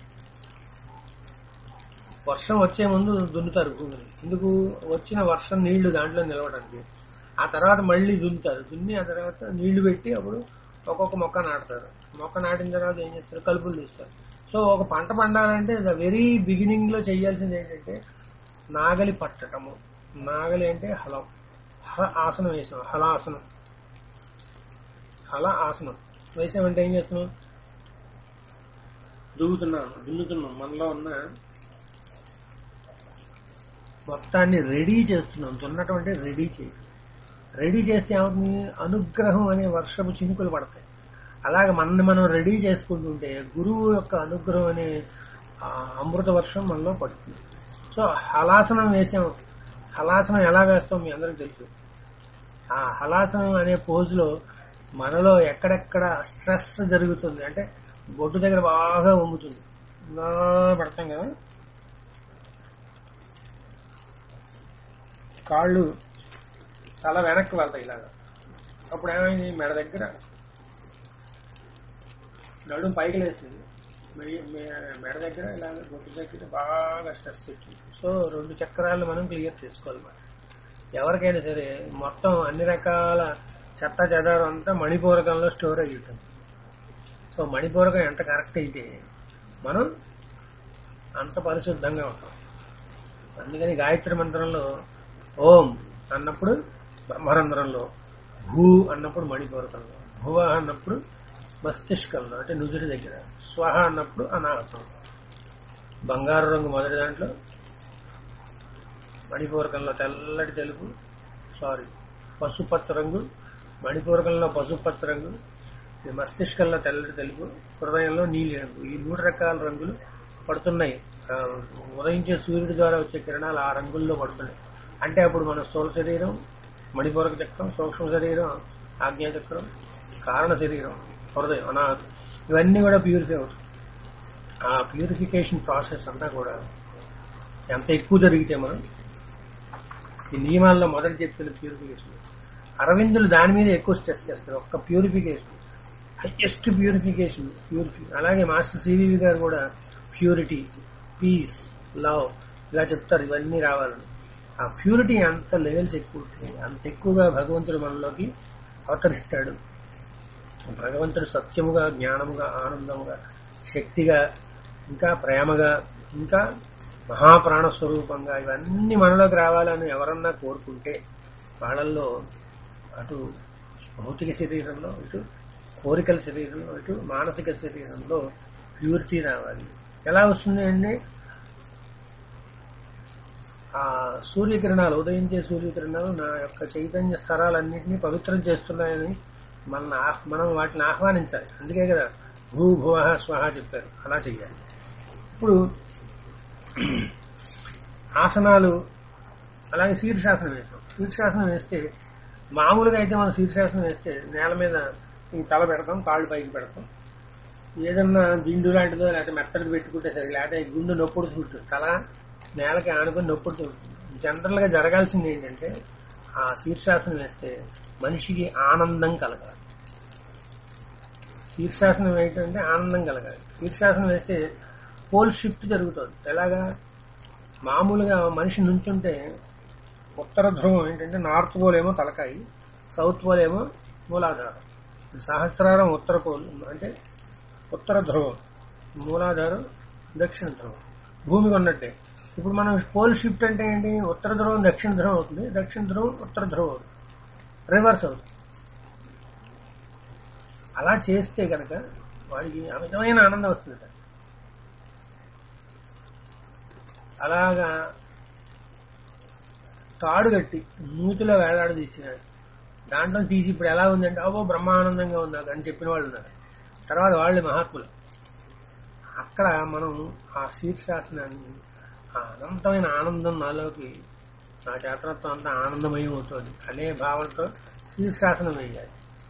వర్షం వచ్చే ముందు దున్నుతారు భూమిని ఎందుకు వచ్చిన వర్షం నీళ్లు దాంట్లో నిలవడానికి ఆ తర్వాత మళ్ళీ దున్నుతారు దున్ని ఆ తర్వాత నీళ్లు పెట్టి అప్పుడు ఒక్కొక్క మొక్క నాటుతారు మొక్క నాటిన తర్వాత ఏం చేస్తారు కలుపులు తీస్తారు సో ఒక పంట పండాలంటే ద వెరీ బిగినింగ్ లో చేయాల్సింది ఏంటంటే నాగలి పట్టటము నాగలి అంటే హలం హల ఆసనం వేసాం హలాసనం హల ఆసనం వేసామంటే ఏం చేస్తున్నాం దువ్వుతున్నాం దున్నుతున్నాం మనలో ఉన్న మొత్తాన్ని రెడీ చేస్తున్నాం దున్నటం అంటే రెడీ చేయడం రెడీ చేస్తే ఏమవుతుంది అనుగ్రహం అనే వర్షపు చినుకులు పడతాయి అలాగే మనల్ని మనం రెడీ చేసుకుంటుంటే గురువు యొక్క అనుగ్రహం అనే ఆ అమృత వర్షం మనలో పడుతుంది సో హలాసనం వేసాం హలాసనం ఎలా వేస్తాం మీ అందరికి తెలుసు ఆ హలాసనం అనే పోజులో మనలో ఎక్కడెక్కడ స్ట్రెస్ జరుగుతుంది అంటే బొడ్డు దగ్గర బాగా వంగుతుంది ఇలా పెడతాం కదా కాళ్ళు తల వెనక్కి వెళ్తాయి ఇలాగా అప్పుడు ఏమైంది మెడ దగ్గర నడుము పైకి లేచింది మె- మె- మెడ దగ్గర ఇలాగ బొట్టు దగ్గర బాగా స్ట్రెస్ వచ్చింది సో రెండు చక్రాలు మనం క్లియర్ చేసుకోవాలి మరి ఎవరికైనా సరే మొత్తం అన్ని రకాల చెత్త చెదారం అంతా మణిపూరకంలో స్టోర్ అయ్యి ఉంటుంది సో మణిపూరకం ఎంత కరెక్ట్ అయితే మనం అంత పరిశుద్ధంగా ఉంటాం అందుకని గాయత్రి మంత్రంలో ఓం అన్నప్పుడు బ్రహ్మరంధ్రంలో భూ అన్నప్పుడు మణిపూరకంలో భువ అన్నప్పుడు మస్తిష్కంలో అంటే నుదుటి దగ్గర స్వహ అన్నప్పుడు అనాహతం బంగారు రంగు మొదటి దాంట్లో మణిపూరకంలో తెల్లటి తెలుపు సారీ పసుపచ్చ రంగు మణిపూరకంలో పసుపచ్చ రంగు ఈ మస్తిష్కంలో తెల్లటి తెలుపు హృదయంలో నీలి రంగు ఈ మూడు రకాల రంగులు పడుతున్నాయి ఆ, ఉదయించే సూర్యుడి ద్వారా వచ్చే కిరణాలు ఆ రంగుల్లో పడుతున్నాయి అంటే అప్పుడు మన స్థూల శరీరం మణిపూరక చక్రం సూక్ష్మ శరీరం ఆజ్ఞా చక్రం కారణ శరీరం హృదయం అనాథం ఇవన్నీ కూడా ప్యూరిఫై అవుతాయి ఆ ప్యూరిఫికేషన్ ప్రాసెస్ అంతా కూడా ఎంత ఎక్కువ జరిగితే మనం ఈ నియమాల్లో మొదటి చెప్తున్న ప్యూరిఫికేషన్ అరవిందులు దాని మీద ఎక్కువ స్ట్రెస్ చేస్తారు ఒక్క ప్యూరిఫికేషన్ హైయెస్ట్ ప్యూరిఫికేషన్ ప్యూరిఫి అలాగే మాస్టర్ సివివి గారు కూడా ప్యూరిటీ పీస్ లవ్ ఇలా చెప్తారు ఇవన్నీ రావాలని ఆ ప్యూరిటీ అంత లెవెల్స్ ఎక్కువ ఉంటాయి అంత ఎక్కువగా భగవంతుడు మనలోకి అవతరిస్తాడు భగవంతుడు సత్యముగా జ్ఞానముగా ఆనందముగా శక్తిగా ఇంకా ప్రేమగా ఇంకా మహాప్రాణ స్వరూపంగా ఇవన్నీ మనలోకి రావాలని ఎవరన్నా కోరుకుంటే వాళ్ళల్లో అటు భౌతిక శరీరంలో ఇటు కోరికల శరీరంలో ఇటు మానసిక శరీరంలో ప్యూరిటీ రావాలి ఎలా వస్తుంది అండి ఆ సూర్యకిరణాలు ఉదయించే సూర్యకిరణాలు నా యొక్క చైతన్య స్థరాలన్నింటినీ పవిత్రం చేస్తున్నాయని మన ఆహ్- మనం వాటిని ఆహ్వానించాలి అందుకే కదా భూ భువ స్వహ చెప్పారు అలా చెయ్యాలి ఇప్పుడు ఆసనాలు అలాగే శీర్షాసనం వేస్తాం శీర్షాసనం వేస్తే మామూలుగా అయితే మనం శీర్షాసనం వేస్తే నేల మీద ఈ తల పెడతాం కాళ్ళు పైకి పెడతాం ఏదన్నా దిండు లాంటిదో లేకపోతే మెత్తడిది పెట్టుకుంటే సరే లేకపోతే ఈ గుండు నొప్పుడు ఉంటుంది తల నేలకి ఆనుకొని నొప్పుడు ఉంటుంది జనరల్ గా జరగాల్సింది ఏంటంటే ఆ శీర్షాసనం వేస్తే మనిషికి ఆనందం కలగాలి శీర్షాసనం ఏంటంటే ఆనందం కలగాలి శీర్షాసనం వేస్తే పోల్ షిఫ్ట్ జరుగుతుంది ఎలాగా మామూలుగా మనిషి నుంచుంటే ఉత్తర ధ్రువం ఏంటంటే నార్త్ పోల్ ఏమో తలకాయి సౌత్ పోల్ ఏమో మూలాధారం సహస్రారం ఉత్తర పోల్ అంటే ఉత్తర ధ్రువం మూలాధారం దక్షిణ ధ్రువం భూమికి ఉన్నట్టే ఇప్పుడు మనం పోల్ షిఫ్ట్ అంటే ఏంటి ఉత్తర ధ్రువం దక్షిణ ధ్రువం అవుతుంది దక్షిణ ధ్రువం ఉత్తర ధ్రువం అవుతుంది రివర్స్ అవుతుంది అలా చేస్తే కనుక వాడికి అమితమైన ఆనందం వస్తుంది అలాగా తాడు కట్టి మూతిలో వేలాడదీసిన దాంట్లో తీసి ఇప్పుడు ఎలా ఉందంటే అబ్బో బ్రహ్మానందంగా ఉంది నాకు అని చెప్పిన వాళ్ళు ఉన్నారు తర్వాత వాళ్ళు మహాత్ములు అక్కడ మనం ఆ శీర్షాసనాన్ని ఆ అనంతమైన ఆనందం నాలోకి నా చేతనత్వం అంతా ఆనందమయం అవుతుంది అనే భావంతో శీర్షాసనం వేయాలి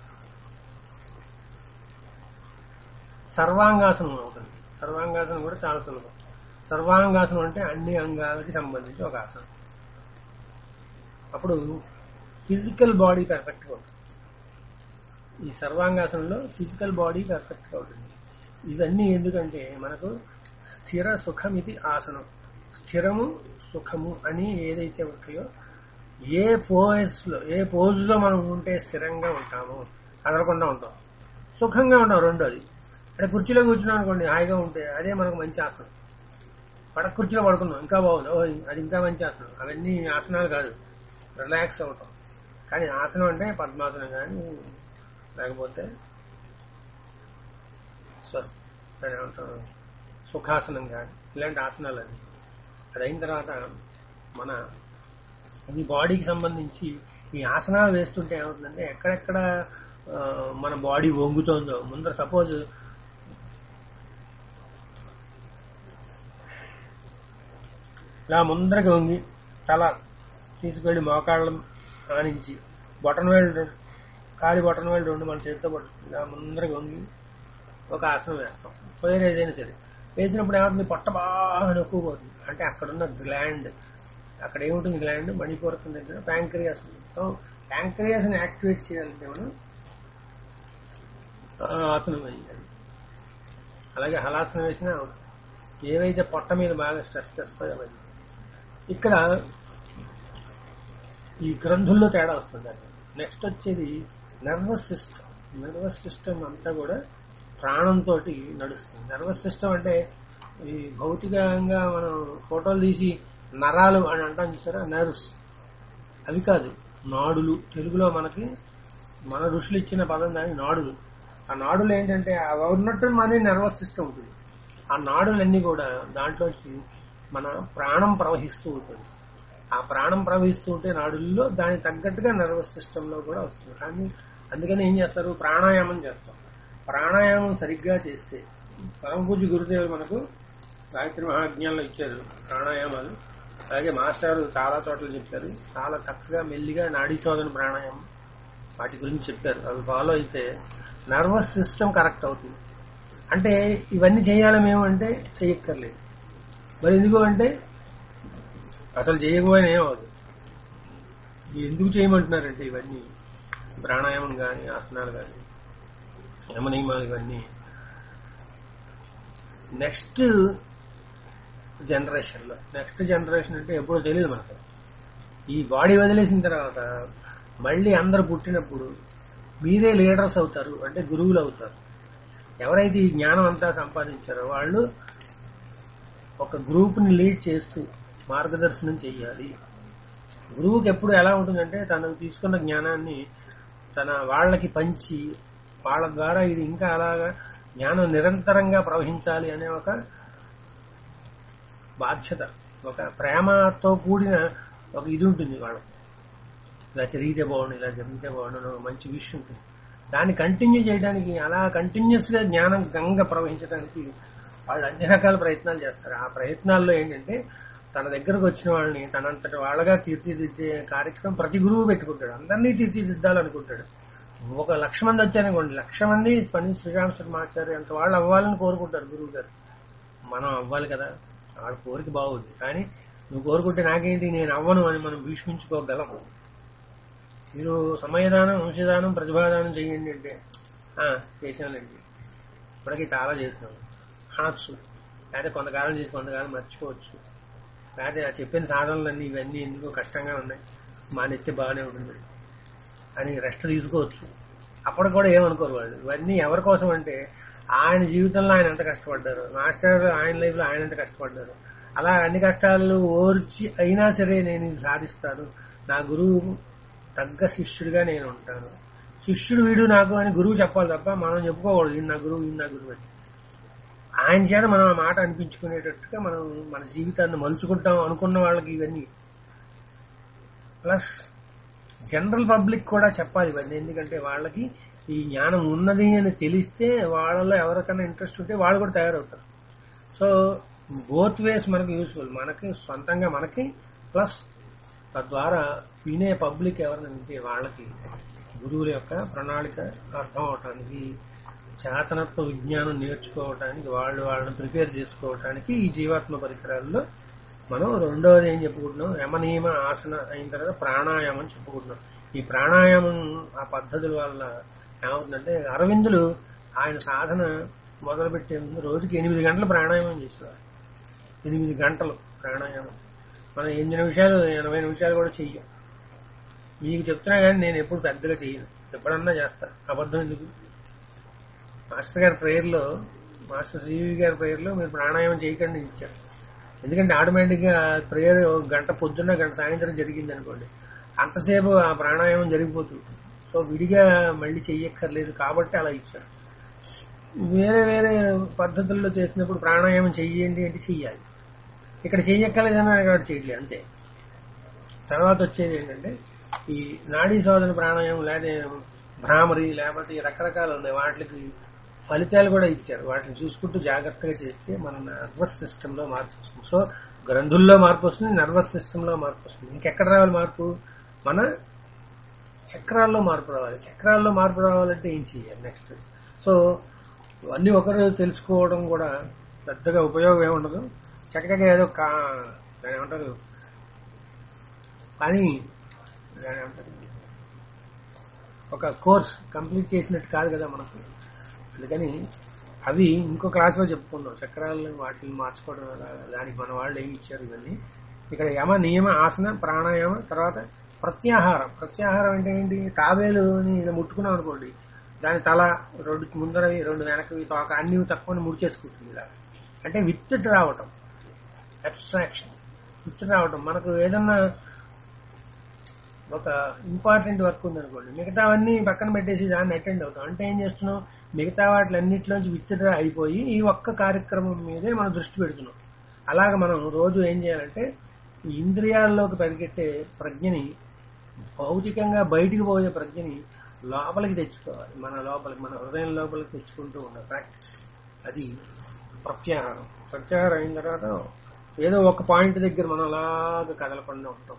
సర్వాంగాసనం అవుతుంది సర్వాంగాసనం కూడా చాలా సులభం సర్వాంగాసనం అంటే అన్ని అంగాలకి సంబంధించి ఒక ఆసనం అప్పుడు ఫిజికల్ బాడీ పర్ఫెక్ట్గా ఉంటుంది ఈ సర్వాంగాసనంలో ఫిజికల్ బాడీకి ఎఫెక్ట్ అవుతుంది ఇవన్నీ ఎందుకంటే మనకు స్థిర సుఖం ఇది ఆసనం స్థిరము సుఖము అని ఏదైతే ఉంటాయో ఏ పోజ్ లో ఏ పోజ్ లో మనం ఉంటే స్థిరంగా ఉంటామో కదలకుండా ఉంటాం సుఖంగా ఉంటాం రెండోది అంటే కుర్చీలో కూర్చున్నాం అనుకోండి హాయిగా ఉంటే అదే మనకు మంచి ఆసనం పడక కుర్చీలో పడుకున్నాం ఇంకా బాగుంది ఓ అది ఇంకా మంచి ఆసనం అవన్నీ ఆసనాలు కాదు రిలాక్స్ అవుతాం కానీ ఆసనం అంటే పద్మాసనం కానీ లేకపోతే స్వస్థ అని ఏమంటాం సుఖాసనం కానీ ఇలాంటి ఆసనాలు అది అది అయిన తర్వాత మన ఈ బాడీకి సంబంధించి ఈ ఆసనాలు వేస్తుంటే ఏమవుతుందంటే ఎక్కడెక్కడ ఆ, మన బాడీ వంగుతోందో ముందర సపోజ్ ఇలా ముందరకి వంగి తల తీసుకెళ్లి మోకాళ్ళ ఆనించి బొటన్ వేలు రెండు కాలి బొటన్ వేలు రెండు మన చేతితో పట్టుకుని ఇలా ముందరకి వంగి ఒక ఆసనం వేస్తాం పోయిన ఏదైనా సరే వేసినప్పుడు ఏమవుతుంది పొట్ట బాగా నొక్కుపోతుంది అంటే అక్కడున్న గ్లాండ్ అక్కడ ఏముంటుంది గ్లాండ్ మణిపూరకం దగ్గర ప్యాంక్రియాస్ ఉంటుంది సో ప్యాంక్రియాస్ ని యాక్టివేట్ చేయాలంటే మనం ఆ ఆసనం వేయాలి అలాగే హలాసనం వేసినా ఏవైతే పొట్ట మీద బాగా స్ట్రెస్ చేస్తాయో అవన్నీ ఇక్కడ ఈ గ్రంథుల్లో తేడా వస్తుంది నెక్స్ట్ వచ్చేది నర్వస్ సిస్టమ్ నర్వస్ సిస్టమ్ అంతా కూడా ప్రాణంతో నడుస్తుంది నర్వస్ సిస్టమ్ అంటే ఈ భౌతికంగా మనం ఫోటోలు తీసి నరాలు అని అంటాం చూసారా నర్వ్స్ అవి కాదు నాడులు తెలుగులో మనకి మన ఋషులు ఇచ్చిన పదం దాని నాడులు ఆ నాడులు ఏంటంటే అవి ఉన్నట్టు మన నర్వస్ సిస్టమ్ ఉంటుంది ఆ నాడులన్నీ కూడా దాంట్లోంచి మన ప్రాణం ప్రవహిస్తూ ఉంటుంది ఆ ప్రాణం ప్రవహిస్తూ ఉంటే నాడుల్లో దానికి తగ్గట్టుగా నర్వస్ సిస్టమ్ లో కూడా వస్తుంది కానీ అందుకని ఏం చేస్తారు ప్రాణాయామం చేస్తాం ప్రాణాయామం సరిగ్గా చేస్తే పరమ పూజ గురుదేవులు మనకు గాయత్రి మహాజ్ఞానంలో ఇచ్చారు ప్రాణాయామాలు అలాగే మాస్టర్ చాలా చోట్ల చెప్పారు చాలా చక్కగా మెల్లిగా నాడీ శోధన ప్రాణాయామం వాటి గురించి చెప్పారు అవి ఫాలో అయితే నర్వస్ సిస్టమ్ కరెక్ట్ అవుతుంది అంటే ఇవన్నీ చేయాలి మేము అంటే చేయక్కర్లేదు మరి ఎందుకు అంటే అసలు చేయకపోయినా ఏమవుతుంది ఎందుకు చేయమంటున్నారంటే ఇవన్నీ ప్రాణాయామం కానీ ఆసనాలు కానీ యమ నియమాలు ఇవన్నీ నెక్స్ట్ జనరేషన్ లో నెక్స్ట్ జనరేషన్ అంటే ఎప్పుడో తెలియదు మనకు ఈ బాడీ వదిలేసిన తర్వాత మళ్ళీ అందరు పుట్టినప్పుడు మీరే లీడర్స్ అవుతారు అంటే గురువులు అవుతారు ఎవరైతే ఈ జ్ఞానం అంతా సంపాదించారో వాళ్ళు ఒక గ్రూప్ ని లీడ్ చేస్తూ మార్గదర్శనం చెయ్యాలి గురువుకి ఎప్పుడు ఎలా ఉంటుందంటే తను తీసుకున్న జ్ఞానాన్ని తన వాళ్ళకి పంచి వాళ్ళ ద్వారా ఇది ఇంకా అలాగా జ్ఞానం నిరంతరంగా ప్రవహించాలి అనే ఒక బాధ్యత ఒక ప్రేమతో కూడిన ఒక ఇది ఉంటుంది వాళ్ళకి ఇలా జరిగితే బాగుండు ఇలా జరిగితే బాగుండు అని ఒక మంచి విషయం ఉంటుంది దాన్ని కంటిన్యూ చేయడానికి అలా కంటిన్యూస్ గా జ్ఞానం గంగ ప్రవహించడానికి వాళ్ళు అన్ని రకాల ప్రయత్నాలు చేస్తారు ఆ ప్రయత్నాల్లో ఏంటంటే తన దగ్గరకు వచ్చిన వాళ్ళని తనంతటి వాళ్ళగా తీర్చిదిద్దే కార్యక్రమం ప్రతి గురువు పెట్టుకుంటాడు అందరినీ తీర్చిదిద్దాలనుకుంటాడు ఒక లక్ష మంది వచ్చారనుకోండి లక్ష మంది పని శ్రీరామ శర్మాచార్య అంత వాళ్ళు అవ్వాలని కోరుకుంటారు గురువు గారు మనం అవ్వాలి కదా వాళ్ళ కోరిక బాగుంది కానీ నువ్వు కోరుకుంటే నాకేంటి నేను అవ్వను అని మనం భీష్మించుకోగలం మీరు సమయదానం వంశదానం ప్రతిభాదానం చేయండి అంటే "ఆ, చేశానండి ఇప్పటికీ చాలా చేసినాను అనొచ్చు లేకపోతే కొంతకాలం చేసి కొంతకాలం మర్చిపోవచ్చు లేకపోతే ఆ చెప్పిన సాధనలన్నీ ఇవన్నీ ఎందుకో కష్టంగా ఉన్నాయి మానెత్తే బాగానే ఉంటుంది అని రెస్ట్ తీసుకోవచ్చు అప్పుడు కూడా ఏమనుకోరు వాళ్ళు ఇవన్నీ ఎవరి కోసం అంటే ఆయన జీవితంలో ఆయన ఎంత కష్టపడ్డారు మాస్టర్ ఆయన లైఫ్ లో ఆయన ఎంత కష్టపడ్డారు అలా అన్ని కష్టాలు ఓర్చి అయినా సరే నేను ఇది సాధిస్తాను నా గురువు తగ్గ శిష్యుడిగా నేను ఉంటాను శిష్యుడు వీడు నాకు అని గురువు చెప్పాలి తప్ప మనం చెప్పుకోకూడదు ఈయన నా గురువు ఈయన నా గురువు అని ఆయన చేత మనం ఆ మాట అనిపించుకునేటట్టుగా మనం మన జీవితాన్ని మలుచుకుంటాం అనుకున్న వాళ్ళకి ఇవన్నీ ప్లస్ జనరల్ పబ్లిక్ కూడా చెప్పాలి ఇవన్నీ ఎందుకంటే వాళ్ళకి ఈ జ్ఞానం ఉన్నది అని తెలిస్తే వాళ్ళలో ఎవరికైనా ఇంట్రెస్ట్ ఉంటే వాళ్ళు కూడా తయారవుతారు సో బోత్ వేస్ మనకి యూస్ఫుల్ మనకి సొంతంగా మనకి ప్లస్ తద్వారా వినే పబ్లిక్ ఎవరైనా ఉంటే వాళ్ళకి గురువుల యొక్క ప్రణాళిక అర్థం అవటానికి చేతనత్వ విజ్ఞానం నేర్చుకోవటానికి వాళ్ళు వాళ్ళని ప్రిపేర్ చేసుకోవటానికి ఈ జీవాత్మ పరికరాల్లో మనం రెండవది ఏం చెప్పుకుంటున్నాం యమనియమ ఆసన అయిన తర్వాత ప్రాణాయామం చెప్పుకుంటున్నాం ఈ ప్రాణాయామం ఆ పద్ధతుల వల్ల ఏమవుతుందంటే అరవిందులు ఆయన సాధన మొదలుపెట్టే ముందు రోజుకి ఎనిమిది గంటలు ప్రాణాయామం చేసేవారు ఎనిమిది గంటలు ప్రాణాయామం మనం ఎనిమిది నిమిషాలు ఎనభై నిమిషాలు కూడా చెయ్యం మీకు చెప్తున్నా కానీ నేను ఎప్పుడు పెద్దగా చెయ్యను ఎప్పుడన్నా చేస్తా అబద్ధం ఎందుకు మాస్టర్ గారి ప్రేయర్లో మాస్టర్ శ్రీవి గారి ప్రేయర్లో మీరు ప్రాణాయామం చేయకండి ఇచ్చారు ఎందుకంటే ఆటోమేటిక్ గా ప్రేయర్ గంట పొద్దున్న గంట సాయంత్రం జరిగింది అనుకోండి అంతసేపు ఆ ప్రాణాయామం జరిగిపోతుంది సో విడిగా మళ్ళీ చెయ్యక్కర్లేదు కాబట్టి అలా ఇచ్చారు వేరే వేరే పద్ధతుల్లో చేసినప్పుడు ప్రాణాయామం చెయ్యండి అంటే చెయ్యాలి ఇక్కడ చెయ్యక్కర్లేదని కాబట్టి చేయట్లేదు అంతే తర్వాత వచ్చేది ఏంటంటే ఈ నాడీ శోధన ప్రాణాయామం లేదా భ్రామరి లేకపోతే ఈ రకరకాలు ఉన్నాయి వాటికి ఫలితాలు కూడా ఇచ్చారు వాటిని చూసుకుంటూ జాగ్రత్తగా చేస్తే మన నర్వస్ సిస్టమ్ లో మార్పు వస్తుంది సో గ్రంథుల్లో మార్పు వస్తుంది నర్వస్ సిస్టమ్ లో మార్పు వస్తుంది ఇంకెక్కడ రావాలి మార్పు మన చక్రాల్లో మార్పు రావాలి చక్రాల్లో మార్పు రావాలంటే ఏం చేయాలి నెక్స్ట్ సో అన్ని ఒకరు తెలుసుకోవడం కూడా పెద్దగా ఉపయోగం ఏముండదు చక్కగా ఏదో కా దాని ఏమంటారు పని దాని ఏమంటారు ఒక కోర్స్ కంప్లీట్ చేసినట్టు కాదు కదా మనకు అందుకని అవి ఇంకో క్లాస్లో చెప్పుకున్నాం చక్రాలను వాటిని మార్చుకోవడం ఎలా, దానికి మన వాళ్ళు ఏమి ఇచ్చారు ఇవన్నీ ఇక్కడ యమ నియమ ఆసన ప్రాణాయామ తర్వాత ప్రత్యాహారం ప్రత్యాహారం అంటే ఏంటి తాబేలుని ఇలా ముట్టుకున్నాం అనుకోండి దాని తల రెండు ముందరవి రెండు వెనకవి తోక అన్ని తక్కువ ముడిచేసుకుంటుంది ఇలా అంటే విత్తుట్ రావటం అబ్స్ట్రాక్షన్ విత్తుట్ రావటం మనకు ఏదన్నా ఒక ఇంపార్టెంట్ వర్క్ ఉందనుకోండి మిగతావన్నీ పక్కన పెట్టేసి దాన్ని అటెండ్ అవుతాం అంటే ఏం చేస్తున్నాం మిగతా వాటిలన్నిటిలోంచి విత్డ్రా అయిపోయి ఈ ఒక్క కార్యక్రమం మీదే మనం దృష్టి పెడుతున్నాం అలాగే మనం రోజు ఏం చేయాలంటే ఈ ఇంద్రియాల్లోకి పరిగెట్టే ప్రజ్ఞని భౌతికంగా బయటికి పోయే ప్రజ్ఞని లోపలికి తెచ్చుకోవాలి మన లోపలికి మన హృదయం లోపలికి తెచ్చుకుంటూ ఉండాలి ప్రాక్టీస్ అది ప్రత్యాహారం ప్రత్యాహారం అయిన తర్వాత ఏదో ఒక పాయింట్ దగ్గర మనం అలాగ కదలకుండా ఉంటాం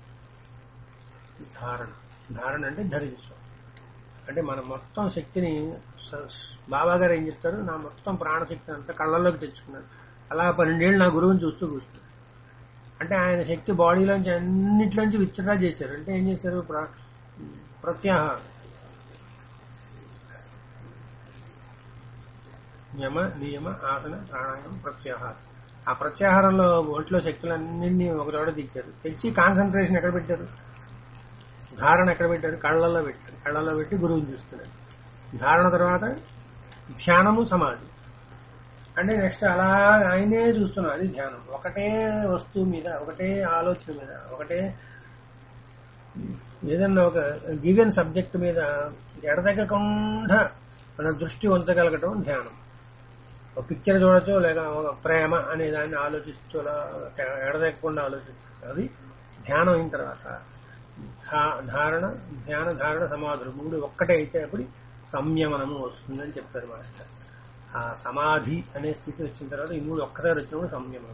ధారణ ధారణ అంటే ధరించడం అంటే మన మొత్తం శక్తిని స- బాబా గారు ఏం చెప్తారు నా మొత్తం ప్రాణశక్తిని అంతా కళ్ళల్లోకి తెచ్చుకున్నాను అలా పన్నెండేళ్ళు నా గురువుని చూస్తూ కూర్చున్నాను అంటే ఆయన శక్తి బాడీలోంచి అన్నిట్లోంచి విత్డ్రా చేశారు అంటే ఏం చేశారు ప్ర- ప్రత్యాహారం నియమ నియమ ఆసన ప్రాణాయామం ప్రత్యాహారం ఆ ప్రత్యాహారంలో ఒంట్లో శక్తులన్నింటినీ ఒక చోట దిచ్చారు తెచ్చి కాన్సన్ట్రేషన్ ఎక్కడ పెట్టారు ధారణ ఎక్కడ పెట్టారు కళ్ళల్లో పెట్టారు కళ్ళల్లో పెట్టి గురువుని చూస్తున్నారు ధారణ తర్వాత ధ్యానము సమాధి అంటే నెక్స్ట్ అలా ఆయనే చూస్తున్నారు అది ధ్యానం ఒకటే వస్తువు మీద ఒకటే ఆలోచన మీద ఒకటే ఏదన్నా ఒక గివెన్ సబ్జెక్ట్ మీద ఎడతెగకుండా మన దృష్టి ఉంచగలగటం ధ్యానం ఒక పిక్చర్ చూడొచ్చు లేక ఒక ప్రేమ అనే దాన్ని ఆలోచిస్తూ అలా ఎడదెక్కకుండా ఆలోచిస్తూ అది ధ్యానం అయిన తర్వాత ధా- ధారణ ధ్యాన ధారణ సమాధులు మూడు ఒక్కటే అయితే అప్పుడు సంయమనము వస్తుందని చెప్పారు మాస్టర్ ఆ సమాధి అనే స్థితి వచ్చిన తర్వాత ఈ మూడు ఒక్కసారి వచ్చినప్పుడు సంయమనం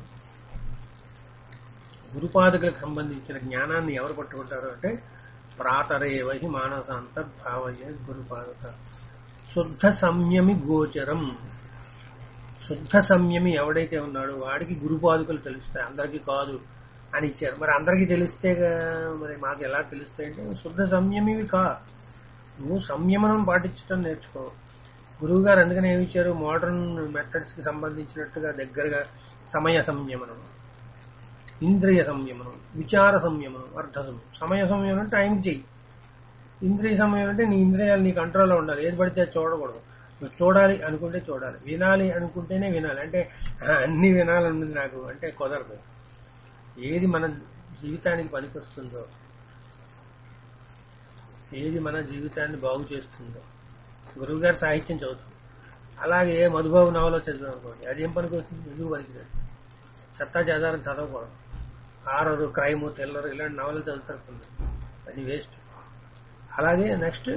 గురుపాదకులకు సంబంధించిన జ్ఞానాన్ని ఎవరు పట్టుకుంటారు అంటే ప్రాతరేవహి మానసాంత భావయ గురుపాదక శుద్ధ సంయమి గోచరం శుద్ధ సంయమి ఎవడైతే ఉన్నాడో వాడికి గురుపాదుకలు తెలుస్తాయి అందరికీ కాదు అని ఇచ్చారు మరి అందరికీ తెలిస్తే గా- మరి మాకు ఎలా తెలుస్తాయి అంటే శుద్ధ సంయమివి కా నువ్వు సంయమనం పాటించడం నేర్చుకో గురువు గారు అందుకని ఏమి ఇచ్చారు మోడర్న్ మెథడ్స్ కి సంబంధించినట్టుగా దగ్గరగా సమయ సంయమనం ఇంద్రియ సంయమనం విచార సంయమనం అర్థ సంయమనం సమయ సంయమనం అంటే టైంకి చెయ్యి ఇంద్రియ సమయం అంటే నీ ఇంద్రియాలు నీ కంట్రోల్లో ఉండాలి ఏది పడితే అది చూడకూడదు నువ్వు చూడాలి అనుకుంటే చూడాలి వినాలి అనుకుంటేనే వినాలి అంటే "ఆ, అన్ని వినాలనుంది నాకు అంటే కుదరదు ఏది మన జీవితానికి పనికొస్తుందో ఏది మన జీవితాన్ని బాగు చేస్తుందో గురువు గారి సాహిత్యం చదువుతాం అలాగే మధుబాబు నవలో చదివాం అనుకోండి అదేం పనికి వస్తుంది ఎందుకు పనికిరాదు సత్తా చేదారం చదవకూడదు హారరు క్రైమ్ థ్రిల్లర్ ఇలాంటి నవలు చదువుతారు అది వేస్ట్ అలాగే నెక్స్ట్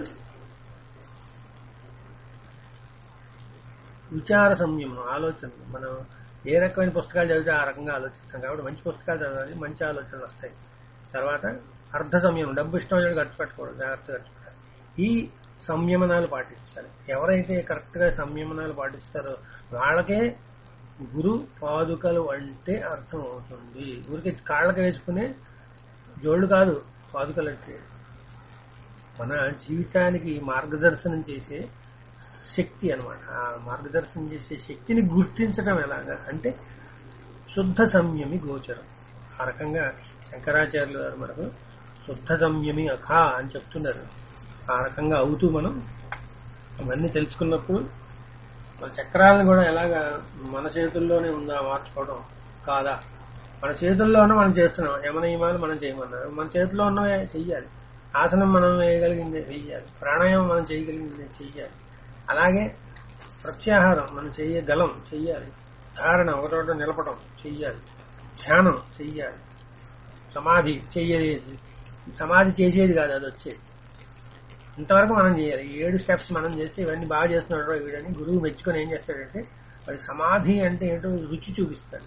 విచార సంయమనం ఆలోచన మనం ఏ రకమైన పుస్తకాలు చదివితే ఆ రకంగా ఆలోచిస్తాం కాబట్టి మంచి పుస్తకాలు చదవాలి మంచి ఆలోచనలు వస్తాయి తర్వాత అర్ధ సంయమనం డబ్బు ఇష్టం వచ్చినట్టు ఖర్చు పెట్టుకోవడం జాగ్రత్త ఖర్చు పెట్టాలి ఈ సంయమనాలు పాటించాలి ఎవరైతే కరెక్ట్ గా సంయమనాలు పాటిస్తారో వాళ్ళకే గురు పాదుకలు అంటే అర్థం అవుతుంది ఊరికి కాళ్ళకి వేసుకునే జోళ్ళు కాదు పాదుకలు అంటే మన జీవితానికి మార్గదర్శనం చేసే శక్తి అన్నమాట ఆ మార్గదర్శనం చేసే శక్తిని గుర్తించడం ఎలాగా అంటే శుద్ధ సంయమి గోచరం ఆ రకంగా శంకరాచార్యులు గారు మనకు శుద్ధ సంయమి అఖా అని చెప్తున్నారు ఆ రకంగా అవుతూ మనం అవన్నీ తెలుసుకున్నప్పుడు మన చక్రాలను కూడా ఎలాగా మన చేతుల్లోనే ఉందా మార్చుకోవడం కాదా మన చేతుల్లో ఉన్న మనం చేస్తున్నాం యమ నియమాలు మనం చేయమన్నారు మన చేతిలో ఉన్నవే చెయ్యాలి ఆసనం మనం వేయగలిగిందే చెయ్యాలి ప్రాణాయామం మనం చేయగలిగిందే చెయ్యాలి అలాగే ప్రత్యాహారం మనం చేయగలం చెయ్యాలి ధారణ ఒక చోట నిలపడం చెయ్యాలి ధ్యానం చెయ్యాలి సమాధి చెయ్యేది సమాధి చేసేది కాదు అది వచ్చేది ఇంతవరకు మనం చేయాలి ఈ ఏడు స్టెప్స్ మనం చేస్తే ఇవన్నీ బాగా చేస్తున్నాడు వీడని గురువు మెచ్చుకొని ఏం చేస్తాడంటే వాడి సమాధి అంటే ఏంటో రుచి చూపిస్తాడు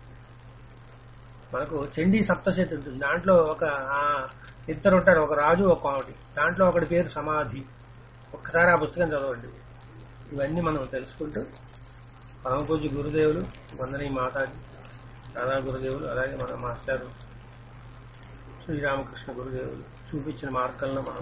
మనకు చండీ సప్తశతి ఉంటుంది దాంట్లో ఒక ఆ ఇద్దరు ఉంటారు ఒక రాజు ఒక ఒకటి దాంట్లో ఒకటి పేరు సమాధి ఒక్కసారి ఆ పుస్తకం చదవండి ఇవన్నీ మనం తెలుసుకుంటూ పరమ పూజ్య గురుదేవులు వందనీ మాతాజీ దాదా గురుదేవులు అలాగే మన మాస్టర్ శ్రీరామకృష్ణ గురుదేవులు చూపించిన మార్గంలో మనం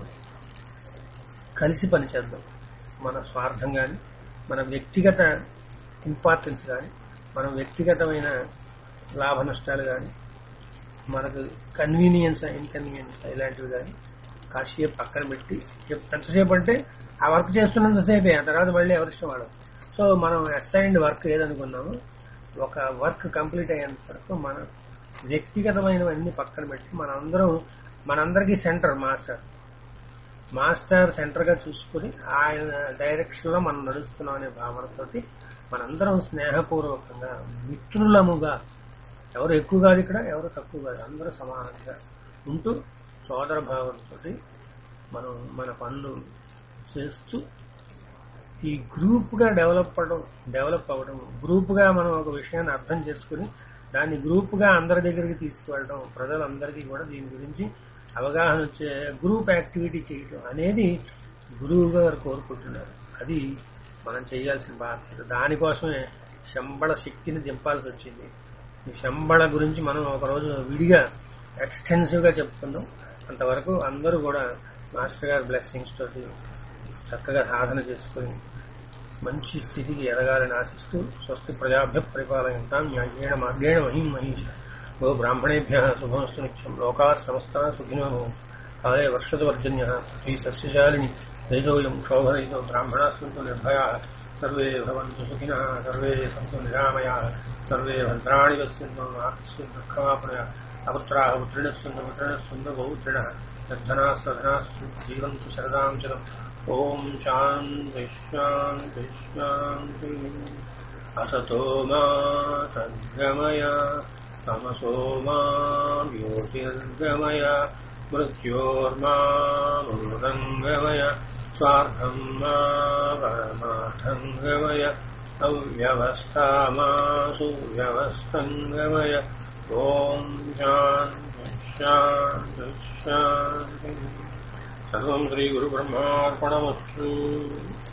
కలిసి పనిచేద్దాం మన స్వార్థం కానీ మన వ్యక్తిగత ఇంపార్టెన్స్ కానీ మన వ్యక్తిగతమైన లాభ నష్టాలు కానీ మనకు కన్వీనియన్స్ ఇన్కన్వీనియన్స్ ఇలాంటివి కానీ కాసేపు పక్కన పెట్టి ఎప్- ఎంతసేపు అంటే ఆ వర్క్ చేస్తున్నంతసేపే ఆ తర్వాత మళ్ళీ ఎవరిష్టం వాడదు సో మనం అసైన్డ్ వర్క్ ఏదనుకున్నామో ఒక వర్క్ కంప్లీట్ అయ్యేంత వరకు మన వ్యక్తిగతమైనవన్నీ పక్కన పెట్టి మనందరం మనందరికీ సెంటర్ మాస్టర్ మాస్టర్ సెంటర్ గా చూసుకుని ఆయన డైరెక్షన్ లో మనం నడుస్తున్నాం అనే భావనతోటి మనందరం స్నేహపూర్వకంగా మిత్రులముగా ఎవరు ఎక్కువ కాదు ఇక్కడ ఎవరు తక్కువ కాదు అందరూ సమానంగా ఉంటూ సోదర భావంతో మనం మన పనులు చేస్తూ ఈ గ్రూప్ గా డెవలప్ అవ్వడం డెవలప్ అవ్వడం గ్రూప్ గా మనం ఒక విషయాన్ని అర్థం చేసుకుని దాన్ని గ్రూప్ గా అందరి దగ్గరికి తీసుకువెళ్ళడం ప్రజలందరికీ కూడా దీని గురించి అవగాహన వచ్చే గ్రూప్ యాక్టివిటీ చేయడం అనేది గురువు గారు కోరుకుంటున్నారు అది మనం చేయాల్సిన బాధ్యత దానికోసమే శంబళ శక్తిని దింపాల్సి వచ్చింది ఈ శంబళ గురించి మనం ఒకరోజు విడిగా ఎక్స్టెన్సివ్ గా చెప్పుకుందాం అంతవరకు అందరూ కూడా మాస్టర్ గారి బ్లెస్సింగ్స్ తోటి చక్కగా సాధన చేసుకుని మంచి స్థితికి ఎదగాలని ఆశిస్తూ స్వస్తి ప్రజాభ్య పరిపాలయంతాం న్యాయేణ మార్గేణ మహిం మహిష గో బ్రాహ్మణేభ్య శుభమస్తు నిత్యం లోకా సమస్త సుఖినో కాలే వర్షదవర్జన్య పృథ్వీ సస్యశాలిని తేజోయం శోభరయితో బ్రాహ్మణా సంతు నిర్భయా సర్వే భవంతు సుఖినः సర్వే సంతు నిరామయాः సర్వే భద్రాణి పశ్యంతు ఆకస్సు దుఃఖమాపనయ అపుత్రాः పుత్రిణः సంతు పుత్రిణः సంతు బహుత్రిణः నిర్ధనాः సధనాः జీవంతు శరదాం చలం ఓం శాంతి శాంతి శాంతి असतो मा सद्गमय तमसो मा ज्योतिर्गमय मृत्योर्मामृतङ्गमय स्वार्थम् मा परमार्थङ्गमय अव्यवस्था मा सुव्यवस्थङ्गमय ॐ शान्ति शान्ति शान्ति सर्वम् श्रीगुरुब्रह्मार्पणमस्तु